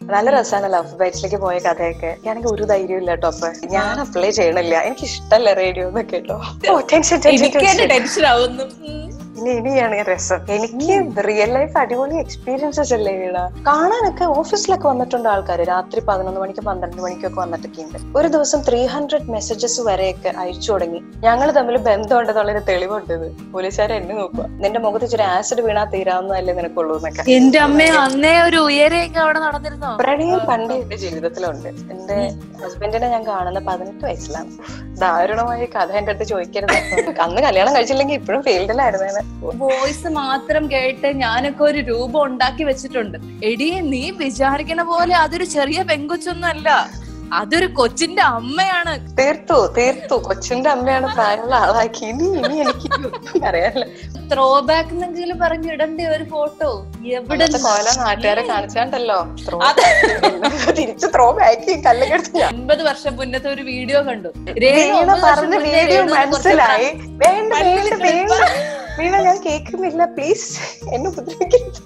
നല്ല രസമാണ് ലവ് ബൈറ്റ്സിലേക്ക് പോയ കഥയൊക്കെ ഞാനെങ്കിൽ ഒരു ധൈര്യം ഇല്ല കേട്ടോ അപ്പൊ ഞാൻ അപ്ലൈ ചെയ്യണില്ല എനിക്ക് ഇഷ്ടമല്ല റേഡിയോ എന്നൊക്കെ കേട്ടോ ഓ ടെൻഷൻ ടെൻഷൻ എനിക്ക് തന്നെ ടെൻഷൻ ആവുന്നു ഉം. ഇനി ഇനിയാണ് രസം എനിക്ക് റിയൽ ലൈഫ് അടിപൊളി എക്സ്പീരിയൻസസ് അല്ലേ വീണ കാണാനൊക്കെ ഓഫീസിലൊക്കെ വന്നിട്ടുണ്ട് ആൾക്കാർ രാത്രി പതിനൊന്ന് മണിക്ക് പന്ത്രണ്ട് മണിക്കൊക്കെ വന്നിട്ടൊക്കെ ഉണ്ട് ഒരു ദിവസം ത്രീ ഹൺഡ്രഡ് മെസ്സേജസ് വരെയൊക്കെ അയച്ചു തുടങ്ങി ഞങ്ങൾ തമ്മിൽ ബന്ധമുണ്ടെന്നുള്ളൊരു തെളിവുണ്ട് ഇത് പോലീസുകാർ എന്നെ നോക്കുക നിന്റെ മുഖത്ത് ഇച്ചിരി ആസിഡ് വീണാ തീരാവുന്നതല്ലേ നിനക്കുള്ളൂ എന്നൊക്കെ എന്റെ അമ്മ അന്നേ ഒരു ഉയരെയൊക്കെ അവിടെ നടന്നിരുന്നോ പ്രണയം പണ്ട് എന്റെ ജീവിതത്തിലുണ്ട് എന്റെ ഹസ്ബൻഡിനെ ഞാൻ കാണുന്ന പതിനെട്ട് വയസ്സിലാണ് ദാരുണമായ കഥ എന്റെ അടുത്ത് ചോദിക്കരുത് അന്ന് കല്യാണം കഴിച്ചില്ലെങ്കിൽ ഇപ്പോഴും ഫീൽഡിലായിരുന്നേനെ വോയിസ് മാത്രം കേട്ട് ഞാനൊക്കെ ഒരു രൂപം ഉണ്ടാക്കി വെച്ചിട്ടുണ്ട് എടി നീ വിചാരിക്കണ പോലെ അതൊരു ചെറിയ പെങ്കൊച്ചൊന്നും അല്ല അതൊരു കൊച്ചിന്റെ അമ്മയാണ് തീർത്തു തീർത്തു കൊച്ചിന്റെ അമ്മയാണ് പ്രായമുള്ള ആളാക്കി ഇനി ഇനി എനിക്ക് ഒന്നും അറിയാനില്ല ത്രോ ബാക്ക് എന്നെങ്കിലും പറഞ്ഞു ഇടണ്ടേ ഒരു ഫോട്ടോ എവിടെ ഇവിടുത്തെ കോല നാട്ടുകാരെ കാണിച്ചാണ്ടല്ലോ ത്രോ അതെ. തിരിച്ചു ത്രോ ബാക്കി കല്ലെടുത്ത് ഞാൻ ഒൻപത് വർഷം മുന്നത്തെ ഒരു വീഡിയോ കണ്ടു രേണു വീണ ഒമ്പത് വർഷം പറഞ്ഞ മുന്നേ വീഡിയോ രേണുവിനെ കുറച്ച് മനസ്സിലായി വേണ്ട വേണ്ട കണ്ടിട്ട് വേണ്ട വീണ ഞാൻ കേൾക്കുന്നില്ല പ്ലീസ് എന്നെ ഉപദ്രവിക്കരുത്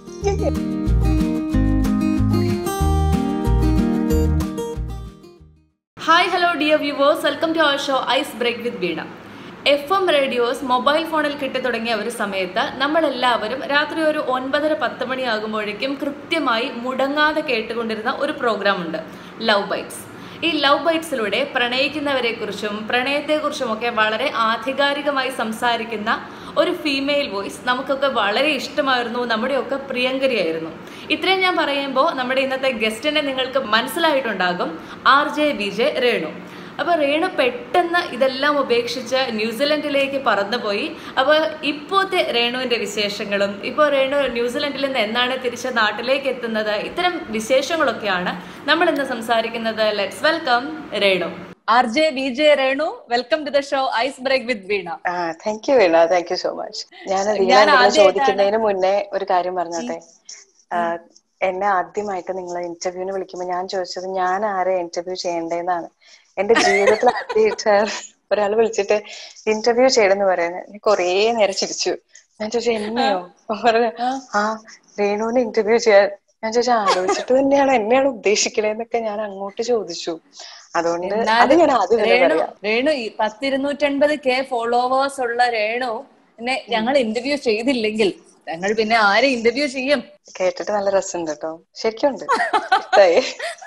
hi hello dear viewers welcome to our show ice break with Veena F M radios mobile ഫോണിൽ കിട്ടി തുടങ്ങിയ ഒരു സമയത്ത് നമ്മളെല്ലാവരും രാത്രി ഒരു ഒൻപതര പത്ത് മണിയാകുമ്പോഴേക്കും കൃത്യമായി മുടങ്ങാതെ കേട്ടുകൊണ്ടിരുന്ന ഒരു പ്രോഗ്രാം ഉണ്ട് ലവ് ബൈറ്റ്സ് ഈ ലവ് ബൈറ്റ്സിലൂടെ പ്രണയിക്കുന്നവരെക്കുറിച്ചും പ്രണയത്തെക്കുറിച്ചുമൊക്കെ വളരെ ആധികാരികമായി സംസാരിക്കുന്ന ഒരു ഫീമെയിൽ വോയിസ് നമുക്കൊക്കെ വളരെ ഇഷ്ടമായിരുന്നു നമ്മുടെയൊക്കെ പ്രിയങ്കരിയായിരുന്നു ഇത്രയും ഞാൻ പറയുമ്പോൾ നമ്മുടെ ഇന്നത്തെ ഗസ്റ്റിനെ നിങ്ങൾക്ക് മനസ്സിലായിട്ടുണ്ടാകും R J B J Renu അപ്പോൾ രേണു പെട്ടെന്ന് ഇതെല്ലാം ഉപേക്ഷിച്ച് ന്യൂസിലൻഡിലേക്ക് പറന്നുപോയി അപ്പോൾ ഇപ്പോഴത്തെ രേണുവിൻ്റെ വിശേഷങ്ങളും ഇപ്പോൾ രേണു ന്യൂസിലൻഡിൽ നിന്ന് എന്നാണ് തിരിച്ച് നാട്ടിലേക്ക് എത്തുന്നത് ഇത്തരം വിശേഷങ്ങളൊക്കെയാണ് നമ്മൾ ഇന്ന് സംസാരിക്കുന്നത് let's welcome Renu R J B J Renu welcome to the show ice break with Veena ah thank you Veena thank you so much ഞാൻ ഞാൻ വീണ എന്തെങ്കിലും ആദ്യമായിട്ടാണ് ചോദിക്കുന്നതിന് മുന്നേ ഒരു കാര്യം പറഞ്ഞോട്ടെ ആ, എന്നെ ആദ്യമായിട്ട് നിങ്ങൾ ഇന്റർവ്യൂവിന് വിളിക്കുമ്പോൾ ഞാൻ ചോദിച്ചത് ഞാൻ ആരെ ഇന്റർവ്യൂ ചെയ്യേണ്ടതെന്നാണ് എന്റെ ജീവിതത്തിൽ ആദ്യമായിട്ട് ഒരാൾ വിളിച്ചിട്ട് ഇന്റർവ്യൂ ചെയ്യണമെന്ന് പറയുന്നത് ഞാൻ കുറേ നേരം ചിരിച്ചു ഞാൻ ചോദിച്ചു എന്നെയോ അപ്പൊ പറഞ്ഞു ആ രേണുവിനെ ഇന്റർവ്യൂ ചെയ്യാൻ ഞാൻ ചോദിച്ചു ആലോചിച്ചിട്ട് തന്നെയാണ് എന്നെയാണ് ഉദ്ദേശിക്കണേന്നൊക്കെ ഞാൻ അങ്ങോട്ട് ചോദിച്ചു അതുകൊണ്ട് അത് ഞാൻ ആദ്യം തന്നെ രേണു പറയാം രേണു ഈ പത്തിരുന്നൂറ്റൻപത് കെ ഫോളോവേഴ്സ് ഉള്ള രേണു എന്നെ ഞങ്ങൾ ഇന്റർവ്യൂ ചെയ്തില്ലെങ്കിൽ ഞങ്ങൾ പിന്നെ ആരെ ഇന്റർവ്യൂ ചെയ്യും കേട്ടിട്ട് നല്ല രസമുണ്ട് കേട്ടോ ശരിക്കും ഉണ്ട് ഇഷ്ടായി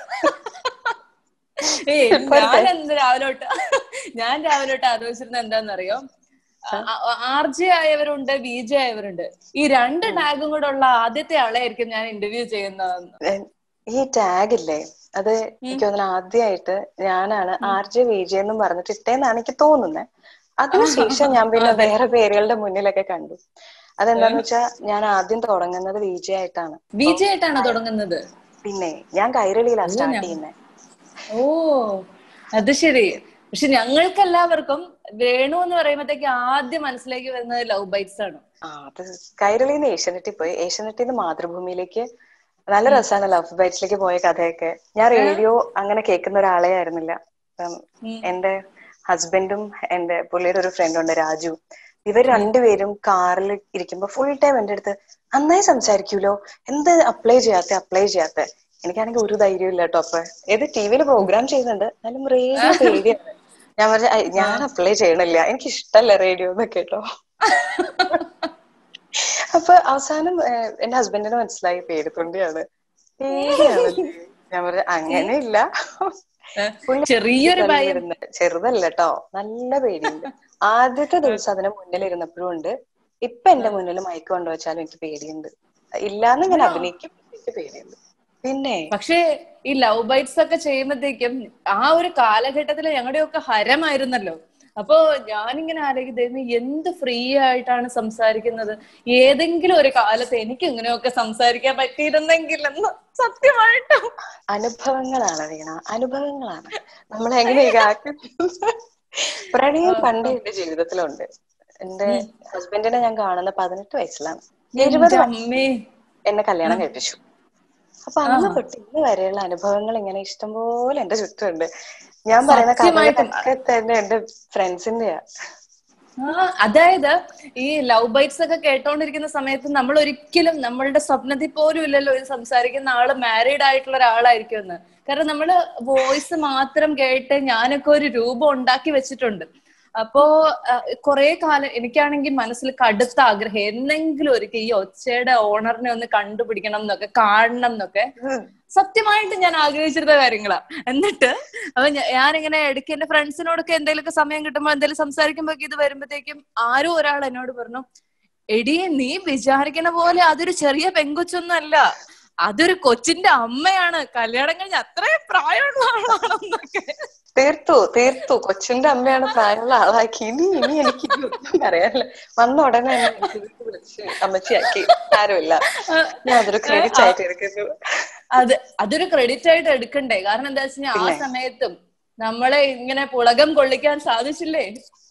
ഏയ് ഞാൻ എന്ത് രാവിലെ തൊട്ട് ഞാൻ രാവിലെ തൊട്ട് ആലോചിച്ചിരുന്ന എന്താണെന്നറിയോ ആർ ജെ ആയവരുണ്ട് ബി ജെ ആയവരുണ്ട് ഈ രണ്ട് ടാഗും കൂടെ ഉള്ള ആദ്യത്തെ ആളെയായിരിക്കും ഞാൻ ഇന്റർവ്യൂ ചെയ്യുന്നതെന്ന് എൻ- ഈ ടാഗ് ഇല്ലേ അത് എനിക്ക് തോന്നുന്നു ആദ്യമായിട്ട് ഞാനാണ് ആർ ജെ വി ജെ എന്നും പറഞ്ഞിട്ട് ഇട്ടേന്നാണ് എനിക്ക് തോന്നുന്നത് അതിനുശേഷം ഞാൻ പിന്നെ വേറെ പേരുകളുടെ മുന്നിലൊക്കെ കണ്ടു അതെന്താന്ന് വെച്ചാ ഞാൻ ആദ്യം തുടങ്ങുന്നത് വി ജെ ആയിട്ടാണ് ബി ജെ ആയിട്ടാണ് തുടങ്ങുന്നത് പിന്നെ ഞാൻ കൈരളിയിലാണ് സ്റ്റാർട്ട് ചെയ്യുന്നത് ഓ അത് ശരി പക്ഷെ ഞങ്ങൾക്ക് എല്ലാവർക്കും വേണു എന്ന് പറയുമ്പോഴത്തേക്ക് ആദ്യം മനസ്സിലേക്ക് വരുന്നത് ലവ് ബൈറ്റ്സ് ആണ് ആ അത് കൈരളിന്ന് ഏഷ്യനെറ്റിൽ പോയി ഏഷ്യനെറ്റിൽ നിന്ന് മാതൃഭൂമിയിലേക്ക് നല്ല രസമാണ് ലവ് ബൈറ്റ്സിലേക്ക് പോയ കഥയൊക്കെ ഞാൻ റേഡിയോ അങ്ങനെ കേൾക്കുന്ന ഒരാളെ ആയിരുന്നില്ല ഉം, എന്റെ ഹസ്ബൻഡും എന്റെ പുള്ളിയുടെ ഒരു ഫ്രണ്ട് ഉണ്ട് രാജു ഇവർ രണ്ടുപേരും കാറിൽ ഇരിക്കുമ്പോ ഫുൾ ടൈം എന്റെ അടുത്ത് നന്നായി സംസാരിക്കൂലോ എന്ത് അപ്ലൈ ചെയ്യാത്ത അപ്ലൈ ചെയ്യാത്ത എനിക്കാണെങ്കിൽ ഒരു ധൈര്യം ഇല്ല കേട്ടോ അപ്പൊ ഏത് ടി വിയിൽ പ്രോഗ്രാം ചെയ്യുന്നുണ്ട് എന്നാലും റേഡിയോ പേടിയാണ് ഞാൻ പറഞ്ഞ "ഐ, ഞാൻ അപ്ലൈ ചെയ്യണില്ല എനിക്ക് ഇഷ്ടല്ല റേഡിയോ എന്നൊക്കെ കേട്ടോ അപ്പൊ അവസാനം ഏഹ്, എന്റെ ഹസ്ബൻഡിന് മനസ്സിലായി പേടിത്തൊണ്ടിയാണ് പേടിയാണ് ഞാൻ പറഞ്ഞ അങ്ങനെ ഇല്ല പുള്ളി ചെറിയൊരു ഭയം ഇരുന്ന് ചെറുതല്ല കേട്ടോ നല്ല പേടിയുണ്ട് ആദ്യത്തെ ദിവസം അതിന് മുന്നിൽ ഇരുന്നപ്പോഴും ഉണ്ട് ഇപ്പൊ എന്റെ മുന്നിൽ മയക്ക് കൊണ്ടുവച്ചാലും എനിക്ക് പേടിയുണ്ട് ഇല്ലാന്ന് ഞാൻ അഭിനയിക്കും എനിക്ക് പേടിയുണ്ട് പിന്നെ പക്ഷേ ഈ ലവ് ബൈറ്റ്സ് ഒക്കെ ചെയ്യുമ്പോഴത്തേക്കും ആ ഒരു കാലഘട്ടത്തിൽ ഞങ്ങളുടെയൊക്കെ ഹരമായിരുന്നല്ലോ അപ്പോ ഞാനിങ്ങനെ ആലോചിക്കും ദൈവമേ എന്ത് ഫ്രീ ആയിട്ടാണ് സംസാരിക്കുന്നത് ഏതെങ്കിലും ഒരു കാലത്ത് എനിക്ക് ഇങ്ങനെയൊക്കെ സംസാരിക്കാൻ പറ്റിയിരുന്നെങ്കിൽ എന്ന് സത്യമായിട്ടും അനുഭവങ്ങളാണ് വീണ അനുഭവങ്ങളാണ് നമ്മളെ എങ്ങനെയൊക്കെ ആക്കി പ്രണയം പണ്ട് എന്റെ ജീവിതത്തിലുണ്ട് എന്റെ ഹസ്ബൻഡിനെ ഞാൻ കാണുന്ന പതിനെട്ട് വയസ്സിലാണ് എഴുപത് എന്റെ അമ്മേ എന്നെ കല്യാണം കഴിപ്പിച്ചു അപ്പൊ അന്ന് തൊട്ട് ഇന്ന് വരെയുള്ള അനുഭവങ്ങൾ ഇങ്ങനെ ഇഷ്ടംപോലെ എന്റെ ചുറ്റുമുണ്ട് ഞാൻ പറയുന്ന സത്യമായിട്ടും. കഥകളൊക്കെ തന്നെ എന്റെ ഫ്രണ്ട്സിന്റെയാ ആ അതായത് ഈ ലവ് ബൈറ്റ്സ് ഒക്കെ കേട്ടോണ്ടിരിക്കുന്ന സമയത്ത് നമ്മൾ ഒരിക്കലും നമ്മളുടെ സ്വപ്നത്തിൽ പോലും ഇല്ലല്ലോ ഇത് സംസാരിക്കുന്ന ആള് മാരീഡ് ആയിട്ടുള്ള ഒരാളായിരിക്കും എന്ന് കാരണം നമ്മള് വോയിസ് മാത്രം കേട്ട് ഞാനൊക്കെ ഒരു രൂപം ഉണ്ടാക്കി വെച്ചിട്ടുണ്ട് അപ്പോ കുറെ കാലം എനിക്കാണെങ്കിൽ മനസ്സിൽ കടുത്ത ആഗ്രഹം എന്നെങ്കിലും ഒരിക്കൽ ഈ ഒച്ചയുടെ ഓണറിനെ ഒന്ന് കണ്ടുപിടിക്കണം എന്നൊക്കെ കാണണം എന്നൊക്കെ സത്യമായിട്ട് ഞാൻ ആഗ്രഹിച്ചിരുന്ന കാര്യങ്ങളാ എന്നിട്ട് അപ്പൊ ഞ- ഞാനിങ്ങനെ ഇടയ്ക്ക് എന്റെ ഫ്രണ്ട്സിനോടൊക്കെ എന്തെങ്കിലുമൊക്കെ സമയം കിട്ടുമ്പോൾ എന്തെങ്കിലും സംസാരിക്കുമ്പോ ഇത് വരുമ്പോഴത്തേക്കും ആരോ ഒരാൾ എന്നോട് പറഞ്ഞു എടി നീ വിചാരിക്കണ പോലെ അതൊരു ചെറിയ പെങ്കൊച്ചൊന്നും അല്ല അതൊരു കൊച്ചിന്റെ അമ്മയാണ് കല്യാണം കഴിഞ്ഞ അത്രയും പ്രായമുള്ള ആളാണെന്നൊക്കെ തീർത്തു തീർത്തു കൊച്ചിന്റെ അമ്മയാണ് പ്രായമുള്ള ആളാക്കി ഇനി ഇനി എനിക്ക് ഇനി ഒന്നും പറയാനില്ല വന്ന ഉടനെ എന്നെ വീട്ടിലേക്ക് വിളിച്ച് അമ്മച്ചിയാക്കി സാരമില്ല ഞാൻ അതൊരു ക്രെഡിറ്റ് ആയിട്ട് എടുക്കുന്നു അത് അതൊരു ക്രെഡിറ്റ് ആയിട്ട് എടുക്കണ്ടേ കാരണം എന്താ വെച്ചാൽ ആ സമയത്തും നമ്മളെ ഇങ്ങനെ പുളകം കൊള്ളിക്കാൻ സാധിച്ചില്ലേ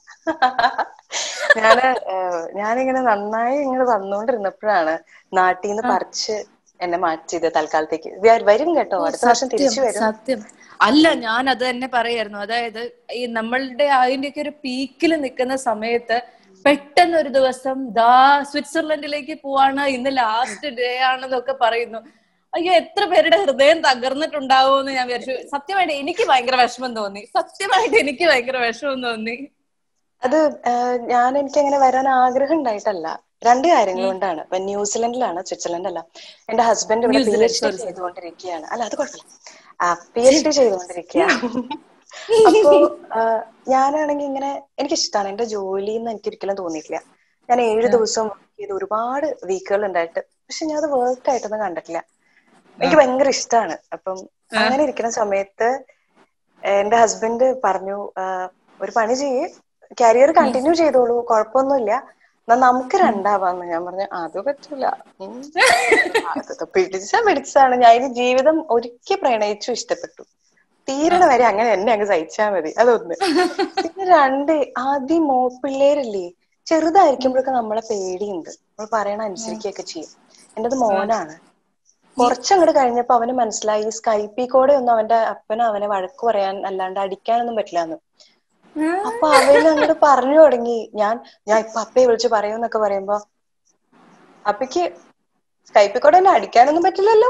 ഞാന് ഏഹ്, ഞാനിങ്ങനെ നന്നായി ഇങ്ങനെ വന്നുകൊണ്ടിരുന്നപ്പോഴാണ് നാട്ടിൽ നിന്ന് പറിച്ച് എന്നെ മാറ്റിയത് തൽക്കാലത്തേക്ക് വ- വരും കേട്ടോ അടുത്ത വർഷം തിരിച്ചു വരും സത്യം അല്ല ഞാൻ അത് തന്നെ പറയായിരുന്നു അതായത് ഈ നമ്മളുടെ അതിന്റെയൊക്കെ ഒരു പീക്കിൽ നിൽക്കുന്ന സമയത്ത് പെട്ടെന്ന് ഒരു ദിവസം ദാ സ്വിറ്റ്സർലൻഡിലേക്ക് പോവാണ് ഇന്ന് ലാസ്റ്റ് ഡേ ആണെന്നൊക്കെ പറയുന്നു അയ്യോ എത്ര പേരുടെ ഹൃദയം തകർന്നിട്ടുണ്ടാവുമെന്ന് ഞാൻ വിചാരിച്ചു സത്യമായിട്ട് എനിക്ക് ഭയങ്കര വിഷമം തോന്നി സത്യമായിട്ട് എനിക്ക് ഭയങ്കര വിഷമം തോന്നി അത് ഏഹ്, ഞാൻ എനിക്ക് അങ്ങനെ വരാൻ ആഗ്രഹം ഉണ്ടായിട്ടല്ല രണ്ട് കാര്യങ്ങൾ കൊണ്ടാണ് ഇപ്പൊ ന്യൂസിലൻഡിലാണ് സ്വിറ്റ്സർലൻഡ് അല്ല എന്റെ ഹസ്ബൻഡ് ഇവിടെ പി എച്ച് ഡി ചെയ്തുകൊണ്ടിരിക്കുകയാണ് അല്ല അത് കുഴപ്പമില്ല പി എച്ച് ഡി ചെയ്തുകൊണ്ടിരിക്കുകയാണ് അപ്പോ ആഹ്, ഞാനാണെങ്കിൽ ഇങ്ങനെ എനിക്ക് ഇഷ്ടമാണ് എന്റെ ജോലി എന്ന് എനിക്ക് ഒരിക്കലും തോന്നിയിട്ടില്ല ഞാൻ ഏഴ് ദിവസം വർക്ക് ചെയ്ത് ഒരുപാട് വീക്കുകൾ ഉണ്ടായിട്ട് പക്ഷെ ഞാൻ അത് വർക്ക് ആയിട്ടൊന്നും കണ്ടിട്ടില്ല എനിക്ക് ഭയങ്കര ഇഷ്ടമാണ് അപ്പം അങ്ങനെ ഇരിക്കുന്ന സമയത്ത് എന്റെ ഹസ്ബൻഡ് പറഞ്ഞു ആഹ്, ഒരു പണി ചെയ്യ് കരിയർ കണ്ടിന്യൂ ചെയ്തോളൂ കുഴപ്പമൊന്നുമില്ല എന്നാ നമുക്ക് രണ്ടാവാന്ന് ഞാൻ പറഞ്ഞു അത് പറ്റൂല ഉം. അതൊക്കെ പിടിച്ച പിടിച്ചാണ് ഞാൻ ഇനി ജീവിതം ഒരിക്കൽ പ്രണയിച്ചു ഇഷ്ടപ്പെട്ടു തീരണ വരെ അങ്ങനെ എന്നെ അങ്ങ് സഹിച്ചാ മതി അതൊന്ന് പിന്നെ രണ്ട് ആദ്യം മോ പിള്ളേരല്ലേ ചെറുതായിരിക്കുമ്പോഴൊക്കെ നമ്മളെ പേടിയുണ്ട് നമ്മൾ പറയണ അനുസരിക്കുകയൊക്കെ ചെയ്യും എന്റേത് മോനാണ് കുറച്ചങ്ങോട്ട് കഴിഞ്ഞപ്പോ അവന് മനസ്സിലായി ഈ സ്കൈപ്പിൽ കൂടെ ഒന്നും അവന്റെ അപ്പനും അവനെ വഴക്ക് പറയാൻ അല്ലാണ്ട് അടിക്കാനൊന്നും പറ്റില്ലാന്ന് അപ്പൊ അവന് അങ്ങോട്ട് പറഞ്ഞു തുടങ്ങി ഞാൻ ഞാൻ ഇപ്പൊ അപ്പയെ വിളിച്ച് പറയൂന്നൊക്കെ പറയുമ്പോ അപ്പയ്ക്ക് സ്കൈപ്പിൽ കൂടെ എന്നെ അടിക്കാനൊന്നും പറ്റില്ലല്ലോ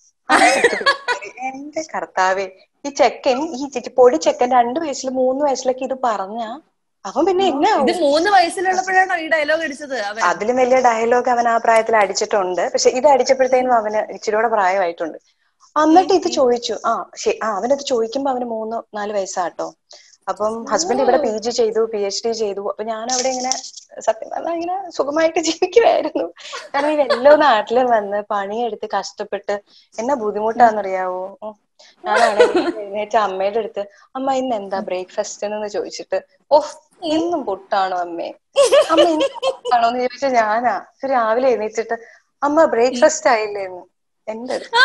എന്റെ കർത്താവേ ഈ ചെക്കൻ ഈ ചി- പൊടി ചെക്കൻ രണ്ടു വയസ്സിൽ മൂന്ന് വയസ്സിലൊക്കെ ഇത് പറഞ്ഞ അവൻ പിന്നെ എന്നെ ഇത് മൂന്ന് വയസ്സിലുള്ളപ്പോഴാണോ ഈ ഡയലോഗ് അടിച്ചത് അവൻ അതിലും വലിയ ഡയലോഗ് അവൻ ആ പ്രായത്തിൽ അടിച്ചിട്ടുണ്ട് പക്ഷെ ഇത് അടിച്ചപ്പോഴത്തേനും അവന് ഇച്ചിരിയോടെ പ്രായമായിട്ടുണ്ട് എന്നിട്ട് ഇത് ചോദിച്ചു ആ ശരി ആ അവനത് ചോദിക്കുമ്പോ അവന് മൂന്ന് നാല് വയസ്സാട്ടോ അപ്പം ഹസ്ബൻഡ് ഇവിടെ പി ജി ചെയ്തു പി എച്ച് ഡി ചെയ്തു അപ്പൊ ഞാൻ അവിടെ ഇങ്ങനെ സത്യം പറഞ്ഞാൽ ഇങ്ങനെ സുഖമായിട്ട് ജീവിക്കുമായിരുന്നു കാരണം ഈ വെല്ലോ നാട്ടില് വന്ന് പണിയെടുത്ത് കഷ്ടപ്പെട്ട് എന്നാ ബുദ്ധിമുട്ടാന്നറിയാവോ ഉം. ഞാനാണെങ്കിൽ എഴുന്നേറ്റ് അമ്മയുടെ അടുത്ത് അമ്മ ഇന്ന് എന്താ ബ്രേക്ക്ഫാസ്റ്റ് എന്ന് ചോദിച്ചിട്ട് ഓഹ് ഇന്നും പുട്ടാണോ അമ്മേ അമ്മ ഇന്ന് പുട്ടാണോ എന്ന് ചോദിച്ചാൽ ഞാനാ പക്ഷെ രാവിലെ എഴുന്നേറ്റിട്ട് അമ്മ ബ്രേക്ക്ഫാസ്റ്റ് ആയില്ലേ എന്ന് എന്റെ അടുത്ത്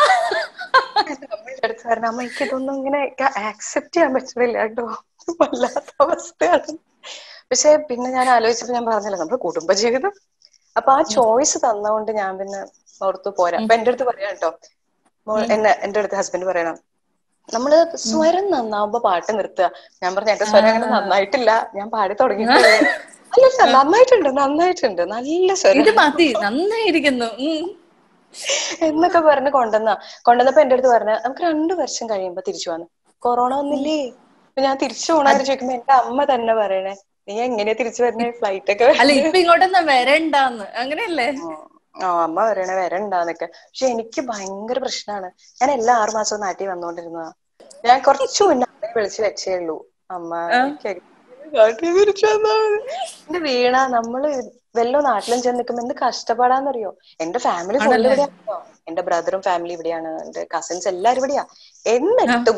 എന്റെ അമ്മയുടെ അടുത്ത് പറഞ്ഞു അമ്മ എനിക്ക് ഇതൊന്നും ഇങ്ങനെ ആക്സെപ്റ്റ് ചെയ്യാൻ പറ്റുന്നില്ല കേട്ടോ വല്ലാത്ത അവസ്ഥയാണ് പക്ഷെ പിന്നെ ഞാൻ ആലോചിച്ചപ്പോ ഞാൻ പറഞ്ഞല്ലോ നമ്മുടെ കുടുംബജീവിതം അപ്പൊ ആ ചോയ്സ് തന്നതുകൊണ്ട് ഞാൻ പിന്നെ ഓർത്തു പോരാ അപ്പൊ എന്റെ അടുത്ത് പറയാം കേട്ടോ മോൾ- എന്നെ എന്റെ അടുത്ത് ഹസ്ബൻഡ് പറയണം നമ്മള് സ്വരം നന്നാവുമ്പോ പാട്ട് നിർത്തുക ഞാൻ പറഞ്ഞു എന്റെ സ്വരം അങ്ങനെ നന്നായിട്ടില്ല ഞാൻ പാടി തുടങ്ങിയിട്ടില്ല അല്ലല്ല നന്നായിട്ടുണ്ട് നന്നായിട്ടുണ്ട് നല്ല സ്വരം ഇത് മതി നന്നായിരിക്കുന്നു ഉം. എന്നൊക്കെ പറഞ്ഞ് കൊണ്ടുവന്ന കൊണ്ടുവന്നപ്പോ എന്റെ അടുത്ത് പറഞ്ഞ നമുക്ക് രണ്ടു വർഷം കഴിയുമ്പോ തിരിച്ചു വന്നു കൊറോണ വന്നില്ലേ അപ്പൊ ഞാൻ തിരിച്ചു പോണാര് ചോദിക്കുമ്പോ എന്റെ അമ്മ തന്നെ പറയണേ നീ എങ്ങനെയാ തിരിച്ചു വരണേ ഫ്ലൈറ്റ് ഒക്കെ അല്ല ഇപ്പൊ ഇങ്ങോട്ടൊന്നും വരണ്ടാന്ന് അങ്ങനെയല്ലേ ആ അമ്മ പറയണേ വരണ്ടാന്നൊക്കെ പക്ഷെ എനിക്ക് ഭയങ്കര പ്രശ്നമാണ് ഞാൻ എല്ലാ ആറു മാസവും നാട്ടിൽ വന്നോണ്ടിരുന്നതാ ഞാൻ കുറച്ചു മുന്നേ അമ്മയെ വിളിച്ചു വെച്ചേ ഉള്ളൂ അമ്മ എനിക്ക് നാട്ടിൽ തിരിച്ചു വന്നാ മതി. എന്റെ വീണ നമ്മള് വല്ലോ നാട്ടിലും ചെന്ന് നിൽക്കുമ്പോ എന്ത് കഷ്ടപ്പാടാന്നറിയോ എന്റെ ഫാമിലി ഫുൾ ഇവിടെയാണോ എന്റെ ബ്രദറും ഫാമിലി ഇവിടെയാണ് എന്റെ കസിൻസ് എല്ലാരും ഇവിടെയാ എന്നിട്ടും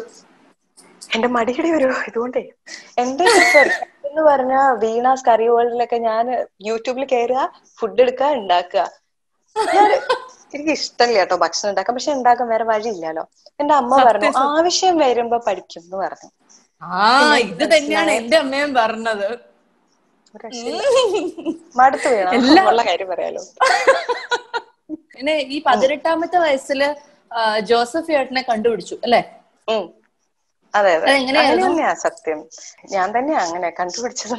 എന്റെ മടിയുടെ ഒരു ഇതുകൊണ്ടേ എന്റെ എന്ന് പറഞ്ഞ വീണാസ് കറി വേൾഡിലൊക്കെ ഞാൻ യൂട്യൂബിൽ കയറുക ഫുഡ് എടുക്കുക ഉണ്ടാക്കുക ഞാൻ എനിക്ക് ഇഷ്ടമില്ല കേട്ടോ ഭക്ഷണം ഉണ്ടാക്കാൻ പക്ഷെ ഉണ്ടാക്കാൻ വേറെ വഴിയില്ലല്ലോ എന്റെ അമ്മ പറഞ്ഞു ആവശ്യം വരുമ്പോ പഠിക്കും എന്ന് പറഞ്ഞു ആ ഇത് തന്നെയാണ് എന്റെ അമ്മയും പറഞ്ഞത് ഒരു രക്ഷയില്ല. മടുത്തു വീണ ഉള്ള കാര്യം പറയാലോ പിന്നെ ഈ പതിനെട്ടാമത്തെ വയസ്സില് ആ, ജോസഫ് ഏട്ടനെ കണ്ടുപിടിച്ചു അല്ലെ ഉം അതെ അതെ അതെങ്ങനെയായിരുന്നു? അങ്ങനെ തന്നെയാ സത്യം ഞാൻ തന്നെയാ അങ്ങനെ കണ്ടുപിടിച്ചതും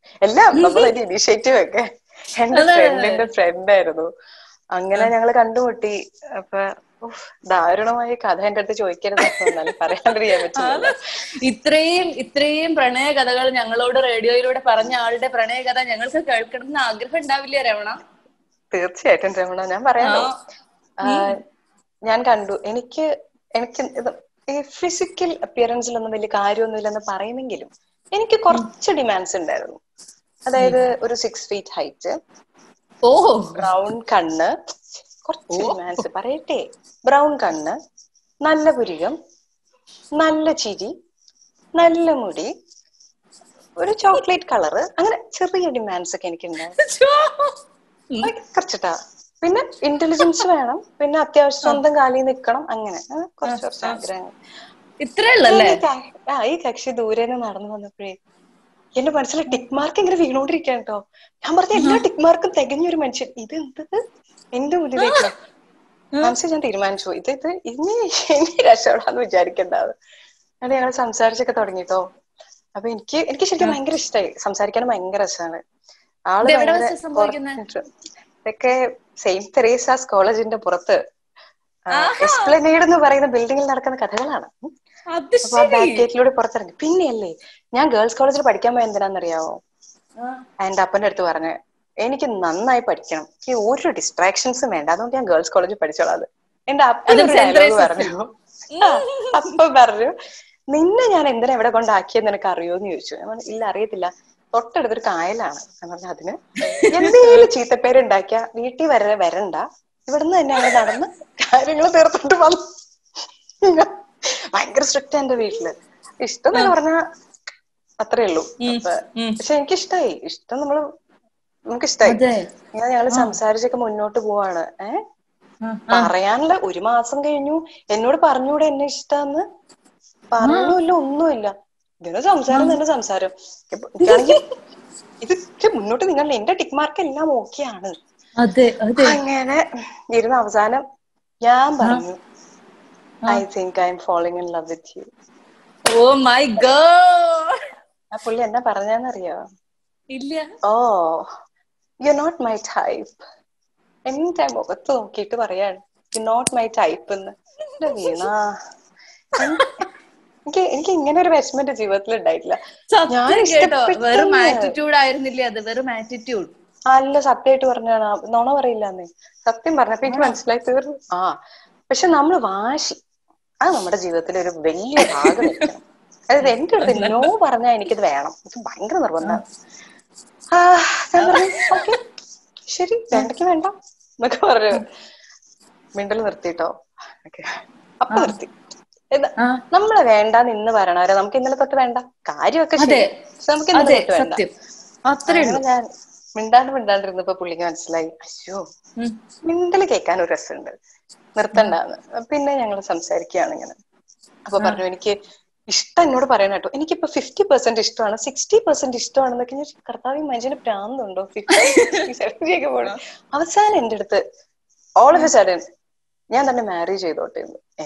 എല്ലാം നമ്മളതിന്റെ ഇനിഷ്യേറ്റീവ് ഒക്കെ എന്റെ ഫ്രണ്ടിന്റെ ഫ്രണ്ട് ആയിരുന്നു അങ്ങനെ ഞങ്ങള് കണ്ടുമുട്ടി അപ്പൊ ഉഫ്, ദാരുണമായ കഥ എന്റെ അടുത്ത് ചോദിക്കരുത് എന്നാലും പറയാണ്ടിരിക്കാൻ പറ്റില്ല ഇത്രയും ഇത്രയും പ്രണയ കഥകൾ ഞങ്ങളോട് റേഡിയോയിലൂടെ പറഞ്ഞ ആളുടെ പ്രണയ കഥ ഞങ്ങൾക്ക് കേൾക്കണം എന്ന് ആഗ്രഹം ഉണ്ടാവില്ലേ രമണ തീർച്ചയായിട്ടും രമണ ഞാൻ പറയാലോ ആ, ഞാൻ കണ്ടു എനിക്ക് എനിക്ക് ഇത് ഈ ഫിസിക്കൽ അപ്പിയറൻസിലൊന്നും വലിയ കാര്യമൊന്നുമില്ലെന്ന് പറയുമെങ്കിലും എനിക്ക് കുറച്ച് ഡിമാൻഡ്സ് ഉണ്ടായിരുന്നു അതായത് ഒരു six feet height oh brown കണ്ണ് കുറച്ച് ഡിമാൻഡ്സ് പറയട്ടെ ബ്രൗൺ കണ്ണ് നല്ല പുരികം നല്ല ചിരി നല്ല മുടി ഒരു ചോക്ലേറ്റ് കളറ് അങ്ങനെ ചെറിയ ഡിമാൻഡ്സ് ഒക്കെ എനിക്കുണ്ടായിരുന്നു കുറച്ചിട്ടാ പിന്നെ ഇന്റലിജൻസ് വേണം പിന്നെ അത്യാവശ്യം സ്വന്തം കാലിൽ നിൽക്കണം അങ്ങനെ ആ, കുറച്ച് കുറച്ച് ആഗ്രഹങ്ങൾ ഇത്രേ ഉള്ളല്ലേ ഈ ക- ആ ഈ കക്ഷി ദൂരെ നിന്ന് നടന്നു വന്നപ്പോഴേ എന്റെ മനസ്സിൽ ടിക് മാർക്ക് ഇങ്ങനെ വീണോണ്ടിരിക്കാൻ കേട്ടോ ഞാൻ പറഞ്ഞ എല്ലാ ടിക് മാർക്കും തികഞ്ഞൊരു മനുഷ്യൻ ഇത് എന്തത് എന്റെ മുന്നിലേക്ക് മനസ്സിൽ ഞാൻ തീരുമാനിച്ചു ഇത് ഇത് ഇനി ഇനി രക്ഷപ്പെടാന്ന് വിചാരിക്കണ്ടാവ് അങ്ങനെ ഞങ്ങൾ സംസാരിച്ചൊക്കെ തുടങ്ങിട്ടോ അപ്പൊ എനിക്ക് എനിക്ക് ശരിക്കും ഭയങ്കര ഇഷ്ടമായി സംസാരിക്കാനും ഭയങ്കര രസമാണ് ആള് ഇത് എവിടെ ഭയങ്കര വെച്ചാ സംഭവിക്കുന്നെ? പുറത്ത് ഇതൊക്കെ സെയിന്റ് തെരേസാസ് കോളേജിന്റെ പുറത്ത് എക്സ്പ്ലനേഡ് എന്ന് പറയുന്ന ബിൽഡിങ്ങിൽ നടക്കുന്ന കഥകളാണ് ഉം. അത് അപ്പൊ ആ ബാക്ക് ഗേറ്റിലൂടെ പുറത്തിറങ്ങി പിന്നെയല്ലേ ഞാൻ ഗേൾസ് കോളേജിൽ പഠിക്കാൻ പോയ എന്തിനാന്നറിയാവോ എന്റെ അപ്പന്റെ അടുത്ത് പറഞ്ഞു എനിക്ക് നന്നായി പഠിക്കണം എനിക്ക് ഒരു ഡിസ്ട്രാക്ഷൻസും വേണ്ട അതുകൊണ്ട് ഞാൻ ഗേൾസ് കോളേജിൽ പഠിച്ചോളാം എന്റെ അപ്പൻ അതും ഒരു സെന്റ് dialogue തെരേസാസ്. പറഞ്ഞു ആ, അപ്പ പറഞ്ഞു നിന്നെ ഞാൻ എന്തിനാ എവിടെ കൊണ്ടാക്കിയെന്ന് നിനക്ക് അറിയോന്ന് ചോദിച്ചു ഞാൻ പറഞ്ഞു ഇല്ല അറിയത്തില്ല തൊട്ടടുത്തൊരു കായലാണ് ഞാൻ പറഞ്ഞു അതിന് എന്തെങ്കിലും ചീത്തപ്പേര് ഉണ്ടാക്കിയ വീട്ടിൽ വരെ വരണ്ട ഇവിടുന്ന് തന്നെ അങ്ങ് നടന്ന് കാര്യങ്ങൾ തീർത്തിട്ട് വന്നു ഭയങ്കര സ്ട്രിക്റ്റ് എന്റെ വീട്ടില് ഇഷ്ടം എന്ന് പറഞ്ഞാ അത്രേ ഉള്ളൂ അപ്പൊ പക്ഷെ എനിക്ക് ഇഷ്ടായി ഇഷ്ടം നമ്മള് നമുക്ക് ഇഷ്ടായി അതെ ഇങ്ങനെ ഞങ്ങള് സംസാരിച്ചൊക്കെ മുന്നോട്ട് പോവാണ് ഏഹ് പറയാനുള്ള ഒരു മാസം കഴിഞ്ഞു എന്നോട് പറഞ്ഞൂടെ എന്നെ ഇഷ്ടാന്ന് പറഞ്ഞില്ല ഒന്നുമില്ല ഇതിന് സംസാരം തന്നെ സംസാരം ഇപ്പൊ എനിക്കാണെങ്കി ഇതൊക്കെ മുന്നോട്ട് നിങ്ങൾ എന്റെ ടിക്ക് മാർക്ക് എല്ലാം ഓക്കെയാണ് അതെ അതെ അങ്ങനെ ഇരുന്ന അവസാനം ഞാൻ പറഞ്ഞു I think I'm falling in love with you oh my god ആ പുള്ളി എന്നാ പറഞ്ഞാന്നറിയോ ഇല്ല oh you not my type എന്റെ മുഖത്ത് നോക്കിയിട്ട് പറയാണ് യു നോട്ട് മൈ ടൈപ്പ് എന്ന് എന്റെ വീണ എനിക്ക് എനിക്ക് ഇങ്ങനെ ഒരു വിഷമന്റെ ജീവിതത്തിൽ ഉണ്ടായിട്ടില്ല ഞാൻ സത്യം കേട്ടോ ഇഷ്ടപ്പെട്ടു വെറും ആറ്റിറ്റ്യൂഡ് ആയിരുന്നില്ലേ അത് വെറും ആറ്റിറ്റ്യൂഡ് അല്ല സത്യമായിട്ട് പറഞ്ഞാണ് നോണ പറയില്ലെന്നേ സത്യം പറഞ്ഞപ്പോ എനിക്ക് മനസ്സിലായി തീർന്നു ആ പക്ഷെ നമ്മൾ വാശി അത് നമ്മുടെ ജീവിതത്തിൽ ഒരു വലിയ ഭാഗം വെക്കണം അതായത് എന്റെ അടുത്ത് നോ പറഞ്ഞാൽ എനിക്കിത് വേണം ഇത് ഭയങ്കര നിർബന്ധമാണ് ആ ഞാൻ പറഞ്ഞു ഓക്കെ ശരി വേണ്ടക്ക് വേണ്ട എന്നൊക്കെ പറഞ്ഞു മിണ്ടൽ നിർത്തിട്ടോ ഓക്കെ അപ്പൊ നിർത്തി എന്താ ആ. നമ്മളെ വേണ്ടാന്ന് ഇന്ന് പറയണവരെ നമുക്ക് ഇന്നലെ തൊട്ട് വേണ്ട കാര്യമൊക്കെ ശരി അതെ. പക്ഷെ നമുക്ക് ഇന്നലെ അതെ തൊട്ട് വേണ്ട സത്യം അത്രേ അങ്ങനെ ഞാൻ മിണ്ടാണ്ട് മിണ്ടാണ്ടിരുന്നപ്പോ പുള്ളിക്ക് മനസ്സിലായി അയ്യോ ഉം. മിണ്ടല് കേൾക്കാൻ ഒരു രസമുണ്ട് നിർത്തണ്ടാന്ന് പിന്നെ ഞങ്ങൾ സംസാരിക്കുകയാണ് ഇങ്ങനെ അപ്പൊ പറഞ്ഞു എനിക്ക് ഇഷ്ടം എന്നോട് പറയണ കേട്ടോ എനിക്കിപ്പോ ഫിഫ്റ്റി പെർസെന്റ് ഇഷ്ടമാണ് സിക്സ്റ്റി പെർസെന്റ് ഇഷ്ടമാണെന്നൊക്കെ ഞാൻ കർത്താവ് മനുഷ്യന് പ്രാന്തുണ്ടോ ഫിഫ്റ്റി സെവന്റി ഒക്കെ പോണേ അവസാനം എന്റെ അടുത്ത് ഓൾ ഓഫ് എ സഡൻ ഞാൻ തന്നെ മാരേജ് ചെയ്തോട്ടെ എന്ന് ഏ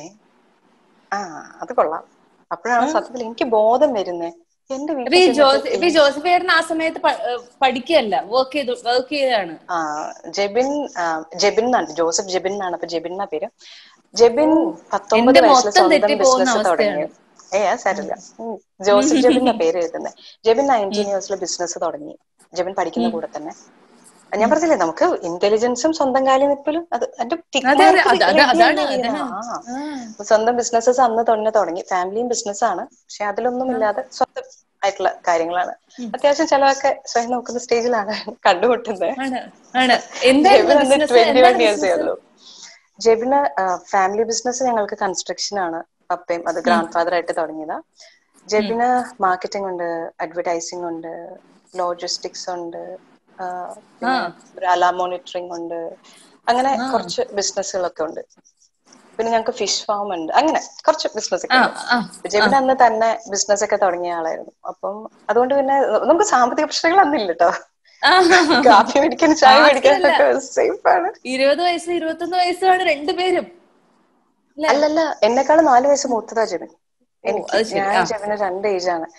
ആ അത് കൊള്ളാം അപ്പോഴാണ് സത്യത്തിൽ എനിക്ക് ബോധം വരുന്നേ എന്റെ ഇപ്പൊ വീട്ടിൽ ഈ ചെന്നിട്ട് ജോസ് ഇപ്പൊ ഈ ജോസഫ് ഏട്ടൻ ആ സമയത്ത് പ- ഏഹ് പഠിക്കുകയല്ല വർക്ക് ചെയ്തു വർക്ക് ചെയ്താണ് ആ ജെബിൻ ആ, ജെബിൻ എന്നാണ് ജോസഫ് ജെബിൻ എന്നാണ് അപ്പൊ ജെബിൻ എന്നാ പേര് ജെബിൻ പത്തൊമ്പത് എന്റെ വയസ്സിൽ മൊത്തം സ്വന്തം തെറ്റിപ്പോകുന്ന ബിസിനസ് തുടങ്ങി ഏ സാരില്ല ഉം. ജോസഫ് ജെബിൻ എന്നാ പേര് എഴുതുന്നത് ജെബിൻ നയൻറ്റീൻ ഇയേഴ്സിൽ ബിസിനസ് തുടങ്ങി ജെബിൻ പഠിക്കുന്ന കൂടെ തന്നെ ഞാൻ പറഞ്ഞില്ലേ നമുക്ക് ഇന്റലിജൻസും സ്വന്തം കാലിൽ നിൽപ്പലും അത് എന്റെ tick അതെ, അതെ, mark അത് അത് ready അതാണ്, ആയി അതാണ്. ആ. അപ്പൊ സ്വന്തം ബിസിനസ്സസ് അന്ന് തന്നെ തുടങ്ങി ഫാമിലിയും ബിസിനസ്സാണ് പക്ഷെ അതിലൊന്നും ഇല്ലാതെ സ്വന്തം ആയിട്ടുള്ള കാര്യങ്ങളാണ് അത്യാവശ്യം ചിലവൊക്കെ സ്വയം നോക്കുന്ന സ്റ്റേജിലാണ് കണ്ടുമുട്ടുന്നത് ആണ് ആണ് എന്തായിരുന്നു ജെബിന് അന്ന് ബിസിനസ് ട്വന്റി വൺ എന്താണ് ഇയേഴ്സേ ബിസിനസ് ഉള്ളൂ ജെബിന് ഫാമിലി ബിസിനസ് ഞങ്ങൾക്ക് കൺസ്ട്രക്ഷൻ ആണ് പപ്പയും അത് ഗ്രാൻഡ് ഫാദർ ആയിട്ട് തുടങ്ങിയതാ ജെബിന് മാർക്കറ്റിംഗ് ഉണ്ട് അഡ്വർടൈസിംഗ് ഉണ്ട് ലോജിസ്റ്റിക്സ് ഉണ്ട് ആ, പിന്നെ ഒരു അലാ മോണിറ്ററിംഗ് ഉണ്ട് അങ്ങനെ കുറച്ച് ബിസിനസ്സുകളൊക്കെ ഉണ്ട് പിന്നെ ഞങ്ങൾക്ക് ഫിഷ് ഫാം ഉണ്ട് അങ്ങനെ കുറച്ച് ബിസിനസ് ഒക്കെ ആ ഉണ്ട് ആ ജെബിൻ അന്ന് തന്നെ ബിസിനസ് ഒക്കെ തുടങ്ങിയ ആളായിരുന്നു അപ്പം അതുകൊണ്ട് പിന്നെ നമുക്ക് സാമ്പത്തിക പ്രശ്നങ്ങൾ അന്നില്ല കേട്ടോ ആ. കാപ്പി മേടിക്കാൻ ചായ മേടിക്കാനൊക്കെ സേഫ് ആണ് ഇരുപത് വയസ്സ് ഇരുപത്തൊന്ന് വയസ്സാണ് രണ്ടുപേരും അല്ലല്ല എന്നെക്കാളും നാല് വയസ്സ് മൂത്തതാ ജെബിൻ എനിക്ക് അത് ശരി. ഞാൻ ജെബിന് രണ്ട് ഏജ് ആണ്